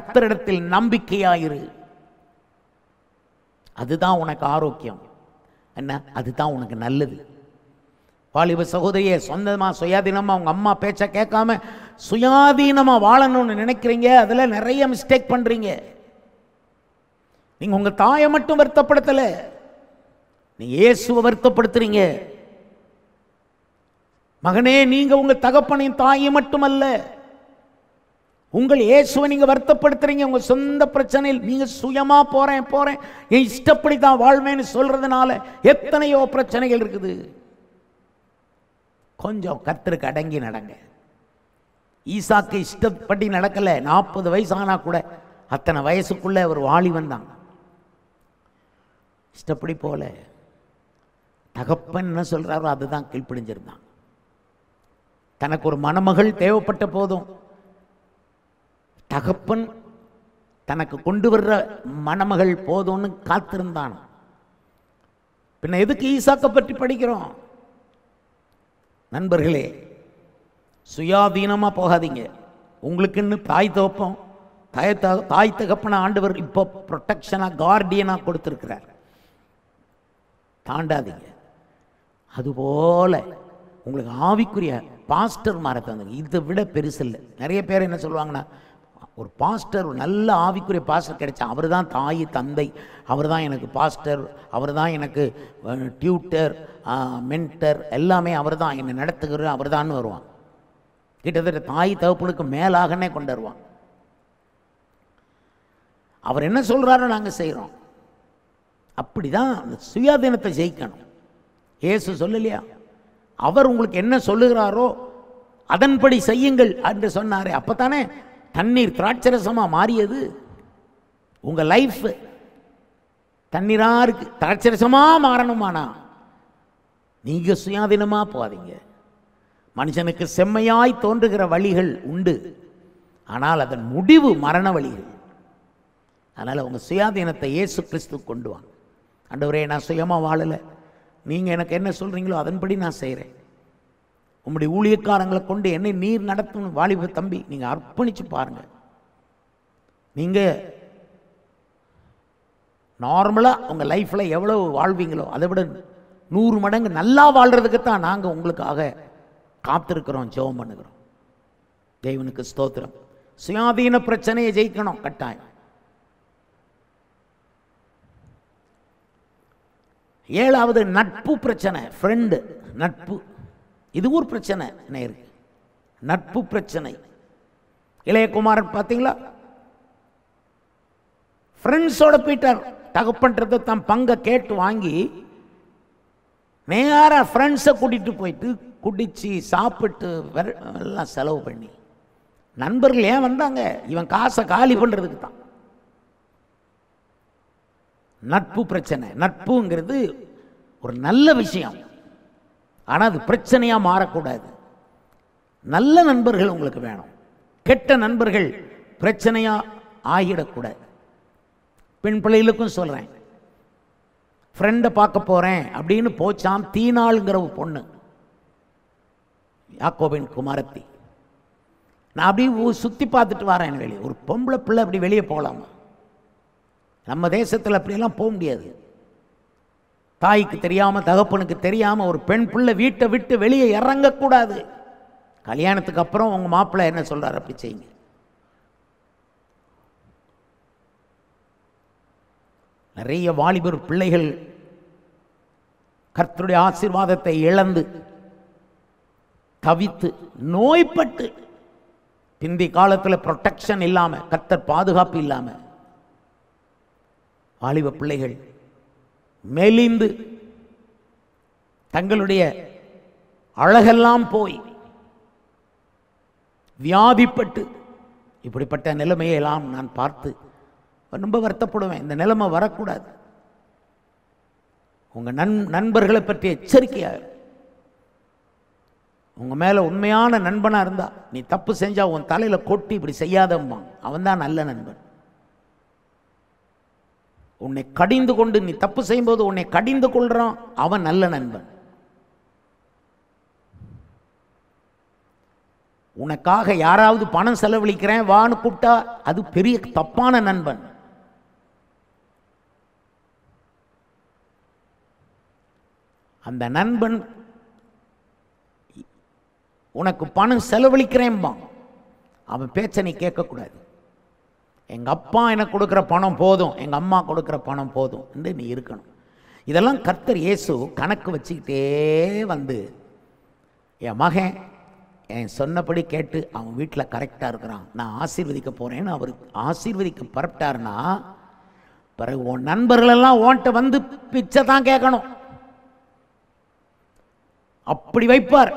கர்த்தரிடத்தில் நம்பிக்கையாயிரு அதுதான் உனக்கு ஆரோக்கியம் என்ன அதுதான் உனக்கு நல்லது வாலிப சகோதரியே சொந்தமா சுயாதீனமா உங்க அம்மா பேச்ச கேட்காம சுயாதீனமா வாழணும்னு நினைக்கிறீங்க அதுல நிறைய மிஸ்டேக் பண்றீங்க நீங்க உங்க தாயை மட்டும் வருத்தப்படுத்தல நீங்க இயேசுவை வருத்தப்படுத்துறீங்க மகனே நீங்க உங்க தகப்பனையும் தாயை மட்டுமல்ல உங்கள் இயேசுவை நீங்க வருத்தப்படுத்துறீங்க உங்க சொந்த பிரச்சனையில் நீங்க சுயமா போறேன் போறேன் என் இஷ்டப்படி தான் வாழ்வேன்னு சொல்றதுனால எத்தனையோ பிரச்சனைகள் இருக்குது கொஞ்சம் கர்த்தருக்கு அடங்கி நடங்க ஈசாக்கு இஷ்டப்படி நடக்கல நாற்பது வயசு ஆனா கூட அத்தனை வயசுக்குள்ள ஒரு வாலிபன் தான் இஷ்டப்படி போல தகப்பன் என்ன சொல்றாரோ அதுதான் கீழ்ப்பிடிஞ்சிருந்தான் தனக்கு ஒரு மணமகள் தேவைப்பட்ட போதும் தகப்பன் தனக்கு கொண்டு வர்ற மணமகள் போதும்னு காத்திருந்தான் பின்ன எதுக்கு ஈசாக்கை பற்றி படிக்கிறோம் நண்பர்களே சுயாதீனமா போகாதீங்க உங்களுக்குன்னு தாய் தகப்பம் தாய் தக தாய் தகப்பன ஆண்டவர் இப்போ ப்ரொடெக்ஷனாக கார்டியனாக கொடுத்துருக்கிறார் தாண்டாதீங்க அதுபோல உங்களுக்கு ஆவிக்குரிய பாஸ்டர் மாற தந்தாங்க இதை விட பெருசு இல்லை நிறைய பேர் என்ன சொல்லுவாங்கன்னா ஒரு பாஸ்டர் ஒரு நல்ல ஆவிக்குரிய பாஸ்டர் கிடைச்சா அவர் தான் தாய் தந்தை அவர் தான் எனக்கு பாஸ்டர் அவர் தான் எனக்கு டியூட்டர் மென்டர் எல்லாமே அவர் தான் என்னை நடத்துகிற அவர் தான் வருவான் கிட்டத்தட்ட தாய் தகப்பனுக்கு மேலாகனே கொண்டு வருவான் அவர் என்ன சொல்றாரோ நாங்கள் செய்கிறோம் அப்படிதான் அந்த சுயாதீனத்தை ஜெயிக்கணும் இயேசு சொல்லலையா அவர் உங்களுக்கு என்ன சொல்லுகிறாரோ அதன்படி செய்யுங்கள் என்று சொன்னாரே அப்பத்தானே தண்ணீர் திராட்சரசமா மாறியது உங்க லைஃப் தண்ணீரா இருக்கு திராட்சரசமா மாறணுமானா நீங்க சுயாதீனமா போகாதீங்க மனுஷனுக்கு செம்மையாய் தோன்றுகிற வழிகள் உண்டு ஆனால் அதன் முடிவு மரண வழிகள் அதனால் உங்க சுயாதீனத்தை இயேசு கிறிஸ்து கொண்டு வாங்க ஆண்டவரே நான் சுயமாக வாழலை நீங்கள் எனக்கு என்ன சொல்கிறீங்களோ அதன்படி நான் செய்கிறேன் உம்முடைய ஊழியக்காரங்களை கொண்டு என்னை நீர் நடத்தும் வாலிப தம்பி நீங்கள் அர்ப்பணித்து பாருங்கள் நீங்கள் நார்மலாக உங்கள் லைஃப்பில் எவ்வளவு வாழ்வீங்களோ அதை விட நூறு மடங்கு நல்லா வாழ்கிறதுக்கு தான் நாங்கள் உங்களுக்காக காத்திருக்கிறோம் ஜெபம் பண்ணுகிறோம் தேவனுக்கு ஸ்தோத்திரம் சுயாதீன பிரச்சனையை ஜெயிக்கணும் கட்டாயம் ஏழாவது நட்பு பிரச்சனை ஃப்ரெண்டு நட்பு இது ஒரு பிரச்சனை நேருக்கு நட்பு பிரச்சனை இளையகுமாரன் பார்த்தீங்களா ஃப்ரெண்ட்ஸோட போயிட்டார் தகப்பன்றதை தன் பங்கை கேட்டு வாங்கி நேரா ஃப்ரெண்ட்ஸை கூட்டிட்டு போயிட்டு குடிச்சு சாப்பிட்டு வெற- எல்லாம் செலவு பண்ணி நண்பர்கள் ஏன் வந்தாங்க இவன் காசை காலி பண்ணுறதுக்கு தான் நட்பு பிரச்சனை நட்புங்கிறது ஒரு நல்ல விஷயம் ஆனால் அது பிரச்சனையாக மாறக்கூடாது நல்ல நண்பர்கள் உங்களுக்கு வேணும் கெட்ட நண்பர்கள் பிரச்சனையாக ஆகிடக்கூடாது பெண் பிள்ளைகளுக்கும் சொல்கிறேன் ஃப்ரெண்டை பார்க்க போகிறேன் அப்படின்னு போச்சாம் தீனாளுங்கிற ஒரு பொண்ணு யாக்கோபின் குமாரத்தி நான் அப்படியே சுற்றி பார்த்துட்டு வரேன் வெளியே ஒரு பொம்பளை பிள்ளை அப்படி வெளியே போகலாமா நம்ம தேசத்தில் அப்படியெல்லாம் போக முடியாது தாய்க்கு தெரியாம தகப்பனுக்கு தெரியாம ஒரு பெண் பிள்ளை வீட்டை விட்டு வெளியே இறங்கக்கூடாது கல்யாணத்துக்கு அப்புறம் உங்க மாப்பிள்ளை என்ன சொல்றாரு அப்படி செய்யுங்க நிறைய வாலிபர் பிள்ளைகள் கர்த்தருடைய ஆசீர்வாதத்தை இழந்து தவித்து நோய்பட்டு பிந்தி காலத்தில் ப்ரொடெக்ஷன் இல்லாம கர்த்தர் பாதுகாப்பு இல்லாம வாலிப பிள்ளைகள் மெலிந்து தங்களுடைய அழகெல்லாம் போய் வியாதிப்பட்டு இப்படிப்பட்ட நிலைமையை எல்லாம் நான் பார்த்து ரொம்ப வருத்தப்படுவேன் இந்த நிலைமை வரக்கூடாது உங்க நண் நண்பர்களை பற்றி எச்சரிக்கையா இரு. உங்க மேல உண்மையான நண்பனா இருந்தா நீ தப்பு செஞ்சா உன் தலையில கொட்டி இப்படி செய்யாதம்மா அவன் தான் நல்ல நண்பன் உன்னை கடிந்து கொண்டு நீ தப்பு செய்யும்போது உன்னை கடிந்து கொள்றான் அவன் நல்ல நண்பன் உனக்காக யாராவது பணம் செலவழிக்கிறேன் வான்னு கூப்பிட்டா அது பெரிய தப்பான நண்பன் அந்த நண்பன் உனக்கு பணம் செலவழிக்கிறேன்பான் அவன் பேச்சை நீ கேட்கக்கூடாது எங்கள் அப்பா எனக்கு கொடுக்குற பணம் போதும் எங்கள் அம்மா கொடுக்குற பணம் போதும் என்று நீ இருக்கணும் இதெல்லாம் கர்த்தர் இயேசு கணக்கு வச்சுக்கிட்டே வந்து என் மகன் என் சொன்னபடி கேட்டு அவன் வீட்டில் கரெக்டாக இருக்கிறான் நான் ஆசீர்வதிக்க போகிறேன்னு அவர் ஆசீர்வதிக்க பரப்பிட்டாருன்னா பிறகு உன் நண்பர்களெல்லாம் உன்கிட்ட வந்து பிச்சை தான் கேட்கணும் அப்படி வைப்பார்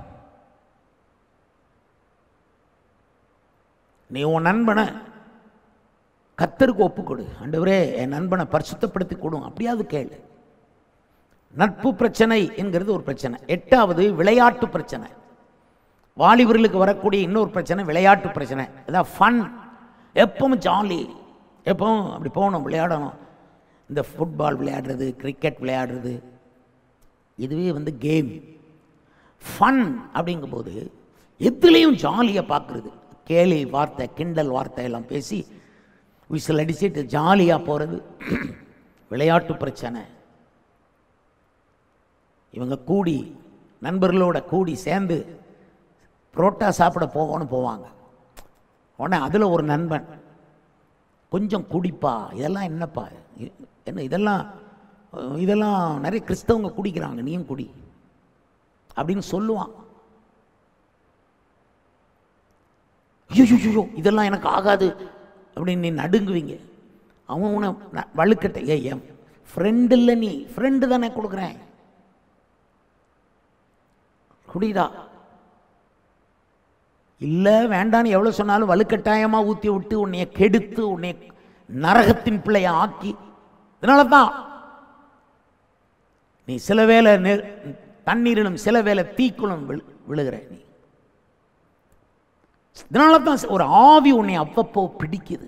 நீ உன் நண்பனை கத்தருக்கு ஒப்பு கொடு ஆண்டவரே என் நண்பனை பரிசுத்தப்படுத்தி கொடும் அப்படியாவது கேளு நட்பு பிரச்சனை என்கிறது ஒரு பிரச்சனை எட்டாவது விளையாட்டு பிரச்சனை வாலிபர்களுக்கு வரக்கூடிய இன்னொரு பிரச்சனை விளையாட்டு பிரச்சனை அதான் ஃபன் எப்பவும் ஜாலி எப்பவும் அப்படி போகணும் விளையாடணும் இந்த ஃபுட்பால் விளையாடுறது கிரிக்கெட் விளையாடுறது இதுவே வந்து கேம் ஃபன் அப்படிங்கும்போது எதுலேயும் ஜாலியாக பார்க்குறது கேலி வார்த்தை கிண்டல் வார்த்தை எல்லாம் பேசி விசில் அடிச்சுட்டு ஜாலியாக போகிறது விளையாட்டு பிரச்சனை இவங்க கூடி நண்பர்களோட கூடி சேர்ந்து புரோட்டா சாப்பிட போவோன்னு போவாங்க உடனே அதில் ஒரு நண்பன் கொஞ்சம் குடிப்பா இதெல்லாம் என்னப்பா இ- என்ன இதெல்லாம் அஹ், இதெல்லாம் நிறைய கிறிஸ்தவங்க குடிக்கிறாங்க நீயும் குடி அப்படின்னு சொல்லுவான் ஐயோ இதெல்லாம் எனக்கு ஆகாது அப்படின்னு நீ நடுங்குவீங்க அவன் உன ந- வழுக்கட்டை ஏ என் ஃப்ரெண்டு இல்லை நீ ஃப்ரெண்டு தானே கொடுக்குறேன் குடிடா இல்லை வேண்டான்னு எவ்வளோ சொன்னாலும் வலுக்கட்டாயமாக ஊற்றி விட்டு உன்னைய கெடுத்து உன்னை நரகத்தின் பிள்ளைய ஆக்கி இதனால தான் நீ சில வேளை நெ- தண்ணீரிலும் சில வேளை தீக்குளும் விழு விழுகிற நீ இதனால தான் ஒரு ஆவி உன்னை அவ்வப்போ பிடிக்குது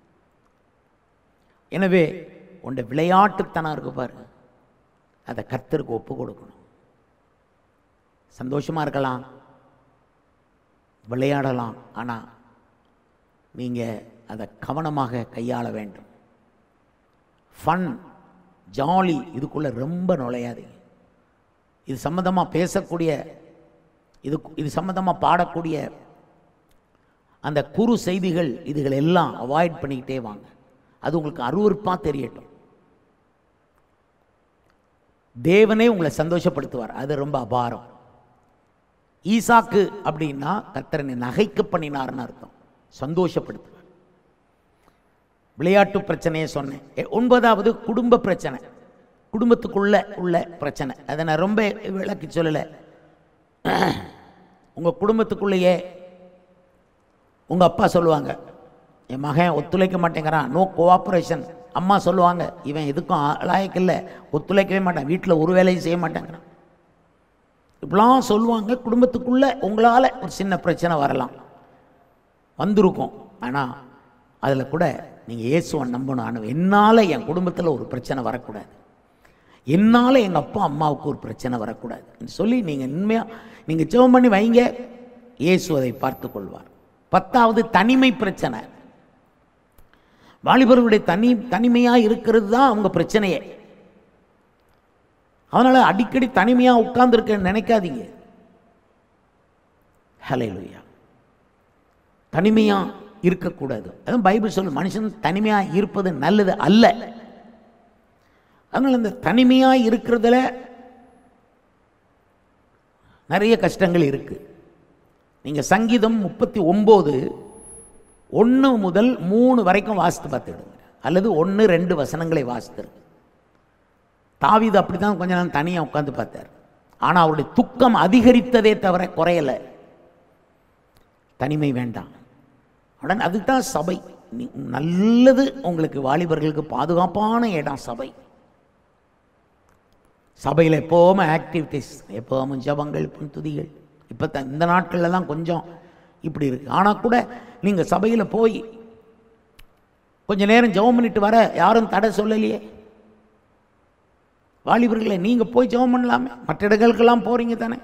எனவே உன்னை விளையாட்டுத்தனம் இருக்கு பாரு அதை கர்த்தருக்கு ஒப்பு கொடுக்கணும் சந்தோஷமா இருக்கலாம் விளையாடலாம் ஆனால் நீங்கள் அதை கவனமாக கையாள வேண்டும் ஃபன் ஜாலி இதுக்குள்ளே ரொம்ப நுழையாதீங்க இது சம்மந்தமாக பேசக்கூடிய இது இது சம்மந்தமாக பாடக்கூடிய அந்த குறு செய்திகள் இதுகள் எல்லாம் அவாய்ட் பண்ணிக்கிட்டே வாங்க அது உங்களுக்கு அருவருப்பாக தெரியட்டும் தேவனே உங்களை சந்தோஷப்படுத்துவார் அது ரொம்ப அபாரம் ஈசாக்கு அப்படின்னா கர்த்தரனை நகைக்க பண்ணினார்னு அர்த்தம் சந்தோஷப்படுத்துவார் விளையாட்டு பிரச்சனையை சொன்னேன் எ- ஒன்பதாவது குடும்ப பிரச்சனை குடும்பத்துக்குள்ள உள்ள பிரச்சனை அதை நான் ரொம்ப விளக்கி சொல்லலை உங்கள் குடும்பத்துக்குள்ளேயே உங்கள் அப்பா சொல்லுவாங்க என் மகன் ஒத்துழைக்க மாட்டேங்கிறான் நோ கோஆப்ரேஷன் அம்மா சொல்லுவாங்க இவன் எதுக்கும் லாயக்கு இல்லை ஒத்துழைக்கவே மாட்டான் வீட்டில் ஒரு வேலையும் செய்ய மாட்டேங்கிறான் இப்படிலாம் சொல்லுவாங்க குடும்பத்துக்குள்ளே உங்களால் ஒரு சின்ன பிரச்சனை வரலாம் வந்திருக்கும் ஆனால் அதில் கூட நீங்கள் இயேசுவை நம்பணும் ஆனால் என்னால் என் குடும்பத்தில் ஒரு பிரச்சனை வரக்கூடாது என்னால் எங்கள் அப்பா அம்மாவுக்கு ஒரு பிரச்சனை வரக்கூடாது சொல்லி நீங்கள் உண்மையாக நீங்கள் ஜெபம் பண்ணி வைங்க இயேசு அதை பார்த்து கொள்வார் பத்தாவது தனிமை பிரச்சனை வாலிபர்களுடைய தனி தனிமையாக இருக்கிறது தான் அவங்க பிரச்சனையே அதனால் அடிக்கடி தனிமையாக உட்கார்ந்துருக்க நினைக்காதீங்க ஹalleluya தனிமையாக இருக்கக்கூடாது அதான் பைபிள் சொல்லு மனுஷன் தனிமையாக இருப்பது நல்லது அல்ல அதனால் இந்த தனிமையாக இருக்கிறதுல நிறைய கஷ்டங்கள் இருக்கு நீங்கள் சங்கீதம் முப்பத்தி ஒம்பது ஒன்று முதல் மூணு வரைக்கும் வாசித்து பார்த்துடுங்க அல்லது ஒன்று ரெண்டு வசனங்களை வாசித்துருங்க தாவீது அப்படி தான் கொஞ்ச நேரம் தனியாக உட்காந்து பார்த்தார் ஆனால் அவருடைய துக்கம் அதிகரித்ததே தவிர குறையலை தனிமை வேண்டாம் உடனே அதுக்கு தான் சபை நீ- நல்லது உங்களுக்கு வாலிபர்களுக்கு பாதுகாப்பான இடம் சபை சபையில் எப்போவுமே ஆக்டிவிட்டீஸ் எப்போவும் ஜபங்கள் துதிகள் இப்போ தான் இந்த நாட்களில் தான் கொஞ்சம் இப்படி இருக்கு ஆனால் கூட நீங்கள் சபையில் போய் கொஞ்ச நேரம் ஜெபம் பண்ணிட்டு வர யாரும் தடை சொல்லலையே வாலிபர்களே நீங்கள் போய் ஜெபம் பண்ணலாமே மற்ற இடங்களுக்கெல்லாம் போறீங்க தானே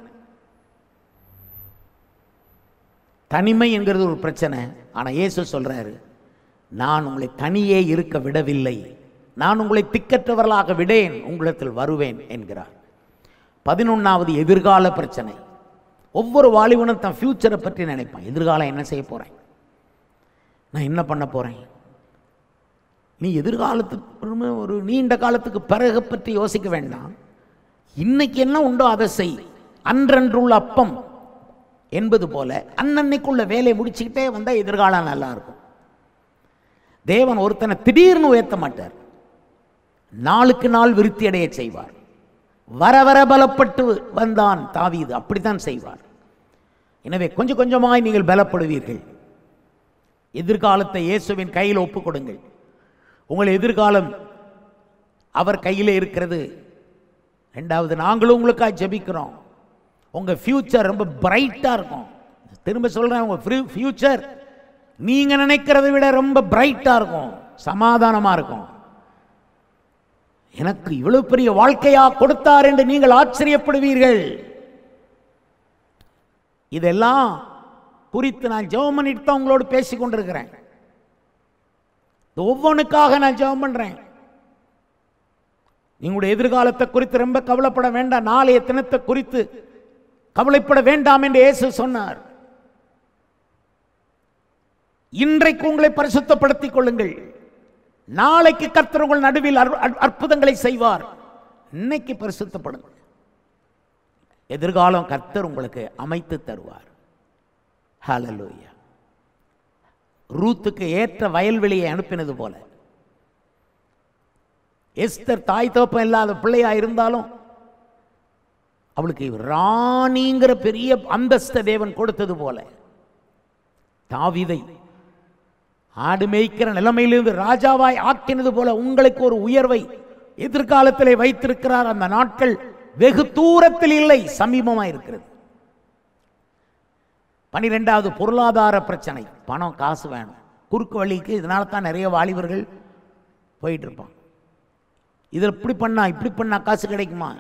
தனிமை என்கிறது ஒரு பிரச்சனை ஆனால் இயேசு சொல்றாரு நான் உங்களை தனியே இருக்க விடவில்லை நான் உங்களை திக்கற்றவர்களாக விடேன் உங்களிடத்தில் வருவேன் என்கிறார் பதினொன்னாவது எதிர்கால பிரச்சனை ஒவ்வொரு வாலிபனும் தன் ஃப்யூச்சரை பற்றி நினைப்பான் எதிர்காலம் என்ன செய்ய போகிறேன் நான் என்ன பண்ண போகிறேன் நீ எதிர்காலத்துக்கு ஒரு நீண்ட காலத்துக்கு பிறகு பற்றி யோசிக்க வேண்டாம் இன்னைக்கு என்ன உண்டோ அதை செய் அன்றன்றுள்ள அப்பம் என்பது போல அன்னன்னைக்குள்ள வேலையை முடிச்சுக்கிட்டே வந்தால் எதிர்காலம் நல்லா இருக்கும் தேவன் ஒருத்தனை திடீர்னு உயர்த்த மாட்டார் நாளுக்கு நாள் விருத்தி அடைய செய்வார் வர வர பலப்பட்டு வந்தான் தாவீது அப்படித்தான் செய்வார் எனவே கொஞ்சம் கொஞ்சமாய் நீங்கள் பலப்படுவீர்கள் எதிர்காலத்தை இயேசுவின் கையில் ஒப்புக் கொடுங்கள் உங்கள் எதிர்காலம் அவர் கையில் இருக்கிறது ரெண்டாவது நாங்களும் உங்களுக்காக ஜெபிக்கிறோம் உங்கள் ஃப்யூச்சர் ரொம்ப பிரைட்டாக இருக்கும் திரும்ப சொல்கிறேன் உங்கள் ஃப்யூச்சர் நீங்கள் நினைக்கிறதை விட ரொம்ப பிரைட்டாக இருக்கும் சமாதானமாக இருக்கும் எனக்கு இவ்வளவு பெரிய வாழ்க்கையா கொடுத்தார் என்று நீங்கள் ஆச்சரியப்படுவீர்கள் இதெல்லாம் குறித்து நான் ஜெபம் பண்ணிட்டு தான் உங்களோடு பேசிக் கொண்டிருக்கிறேன் இது ஒவ்வொன்றுக்காக நான் ஜெபம் பண்றேன் நீங்களுடைய எதிர்காலத்தை குறித்து ரொம்ப கவலைப்பட வேண்டாம் நாளைய தினத்தை குறித்து கவலைப்பட வேண்டாம் என்று இயேசு சொன்னார் இன்றைக்கு உங்களை பரிசுத்தப்படுத்திக் கொள்ளுங்கள் நாளைக்கு கர்த்தர் உங்கள் நடுவில் அற்ப- அற்ப- அற்புதங்களை செய்வார் இன்னைக்கு பரிசுத்தப்படுங்கள் எதிர்காலம் கர்த்தர் உங்களுக்கு அமைத்து தருவார் ஹalleluya ரூத்துக்கு ஏற்ற வயல்வெளியை அனுப்பினது போல எஸ்தர் தாய் தோப்பம் இல்லாத பிள்ளையா இருந்தாலும் அவளுக்கு ராணிங்கிற பெரிய அந்தஸ்த தேவன் கொடுத்தது போல தாவீதை ஆடு மேய்க்கிற நிலைமையிலிருந்து ராஜாவாய் ஆக்கினது போல உங்களுக்கு ஒரு உயர்வை எதிர்காலத்திலே வைத்திருக்கிறார் அந்த நாட்கள் வெகு தூரத்தில் இல்லை சமீபமாக இருக்கிறது பனிரெண்டாவது பொருளாதார பிரச்சனை பணம் காசு வேணும் குறுக்கு வழிக்கு இதனால தான் நிறைய வாலிபர்கள் போயிட்டு இருப்பான் இதில் இப்படி பண்ணா இப்படி பண்ணா காசு கிடைக்குமா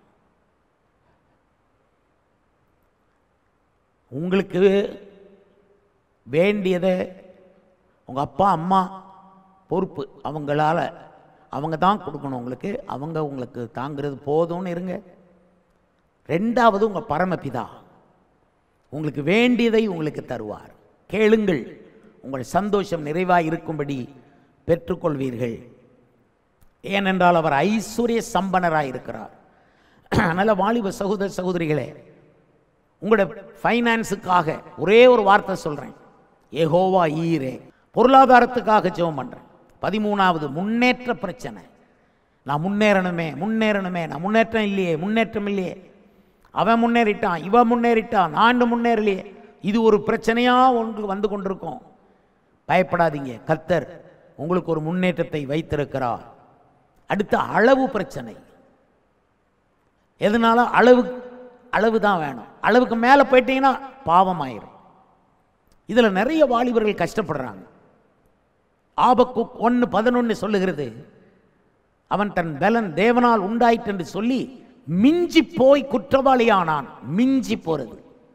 உங்களுக்கு வேண்டியதை உங்கள் அப்பா அம்மா பொறுப்பு அவங்களால அவங்க தான் கொடுக்கணும் உங்களுக்கு அவங்க உங்களுக்கு தாங்கிறது போதும்னு இருங்க ரெண்டாவது உங்கள் பரமபிதா உங்களுக்கு வேண்டியதை உங்களுக்கு தருவார் கேளுங்கள் உங்கள் சந்தோஷம் நிறைவாக இருக்கும்படி பெற்றுக்கொள்வீர்கள் ஏனென்றால் அவர் ஐஸ்வர்ய சம்பனராக இருக்கிறார் அதனால் வாலிப சகோதர சகோதரிகளே உங்களோட ஃபைனான்ஸுக்காக ஒரே ஒரு வார்த்தை சொல்கிறேன் ஏகோவா ஈரே பொருளாதாரத்துக்காக ஜெபம் பண்ணுறேன் பதிமூணாவது முன்னேற்ற பிரச்சனை நான் முன்னேறணுமே முன்னேறணுமே நான் முன்னேற்றம் இல்லையே முன்னேற்றம் இல்லையே அவன் முன்னேறிட்டான் இவன் முன்னேறிட்டான் நான் முன்னேறலையே இது ஒரு பிரச்சனையாக ஒன்று வந்து கொண்டிருக்கும் பயப்படாதீங்க கர்த்தர் உங்களுக்கு ஒரு முன்னேற்றத்தை வைத்திருக்கிறார் அடுத்த அளவு பிரச்சனை எதனால அளவு அளவு தான் வேணும் அளவுக்கு மேலே போயிட்டீங்கன்னா பாவம் ஆயிரும் இதில் நிறைய வாலிபர்கள் கஷ்டப்படுறாங்க ஆபக்கு ஒன்று பதினொன்று சொல்லுகிறது அவன் தன் பலன் தேவனால் உண்டாயிற்று என்று சொல்லி மிஞ்சி போய் குற்றவாளியானான் மிஞ்சி போறது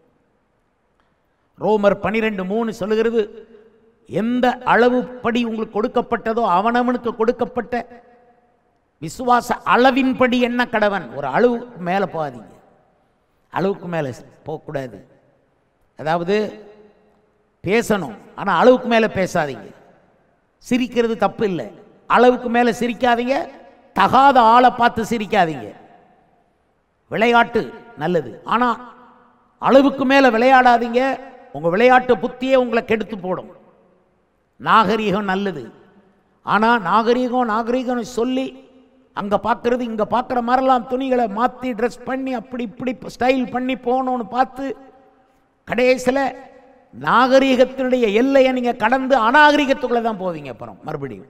ரோமர் பனிரெண்டு மூணு சொல்லுகிறது எந்த அளவுப்படி உங்களுக்கு கொடுக்கப்பட்டதோ அவனவனுக்கு கொடுக்கப்பட்ட விசுவாச அளவின்படி என்ன கடவன் ஒரு அளவுக்கு மேலே போகாதீங்க அளவுக்கு மேலே போகக்கூடாது அதாவது பேசணும் ஆனால் அளவுக்கு மேலே பேசாதீங்க சிரிக்கிறது தப்பு இல்லை அளவுக்கு மேலே சிரிக்காதீங்க தகாத ஆளை பார்த்து சிரிக்காதீங்க விளையாட்டு நல்லது ஆனால் அளவுக்கு மேலே விளையாடாதீங்க உங்கள் விளையாட்டு புத்தியே உங்களை கெடுத்து போடும் நாகரீகம் நல்லது ஆனால் நாகரீகம் நாகரீகம்னு சொல்லி அங்கே பார்க்குறது இங்கே பார்க்குற மாதிரிலாம் துணிகளை மாற்றி ட்ரெஸ் பண்ணி அப்படி இப்படி ஸ்டைல் பண்ணி போகணும்னு பார்த்து கடைசியில் நாகரீகத்தினுடைய எல்லையை நீங்கள் கடந்து அநாகரிகத்துக்குள்ளே தான் போவீங்க அப்புறம் மறுபடியும்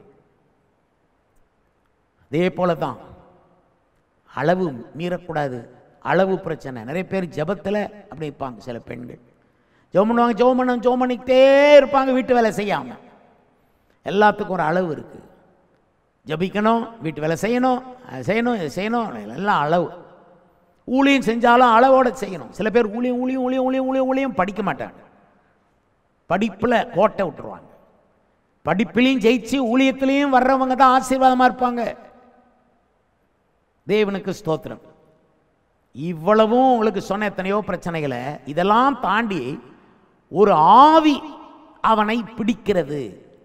அதே போல தான் அளவு மீறக்கூடாது அளவு பிரச்சனை நிறைய பேர் ஜெபத்தில் அப்படி இருப்பாங்க சில பெண்கள் ஜெபம் பண்ணுவாங்க ஜெபம் பண்ண ஜெபம் பண்ணிக்கிட்டே இருப்பாங்க வீட்டு வேலை செய்யாமல் எல்லாத்துக்கும் ஒரு அளவு இருக்குது ஜபிக்கணும் வீட்டு வேலை செய்யணும் அது செய்யணும் இது செய்யணும் எல்லாம் அளவு ஊழியம் செஞ்சாலும் அளவோட செய்யணும் சில பேர் ஊழியம் ஊழியம் ஊழியம் ஊழியம் ஊழியம் ஊழியம் படிக்க மாட்டாங்க படிப்பில் கோட்டை விட்டுருவாங்க படிப்பிலையும் ஜெயிச்சு ஊழியத்திலையும் வர்றவங்க தான் ஆசீர்வாதமாக இருப்பாங்க தேவனுக்கு ஸ்தோத்திரம் இவ்வளவும் உங்களுக்கு சொன்ன எத்தனையோ பிரச்சனைகளை இதெல்லாம் தாண்டி ஒரு ஆவி அவனை பிடிக்கிறது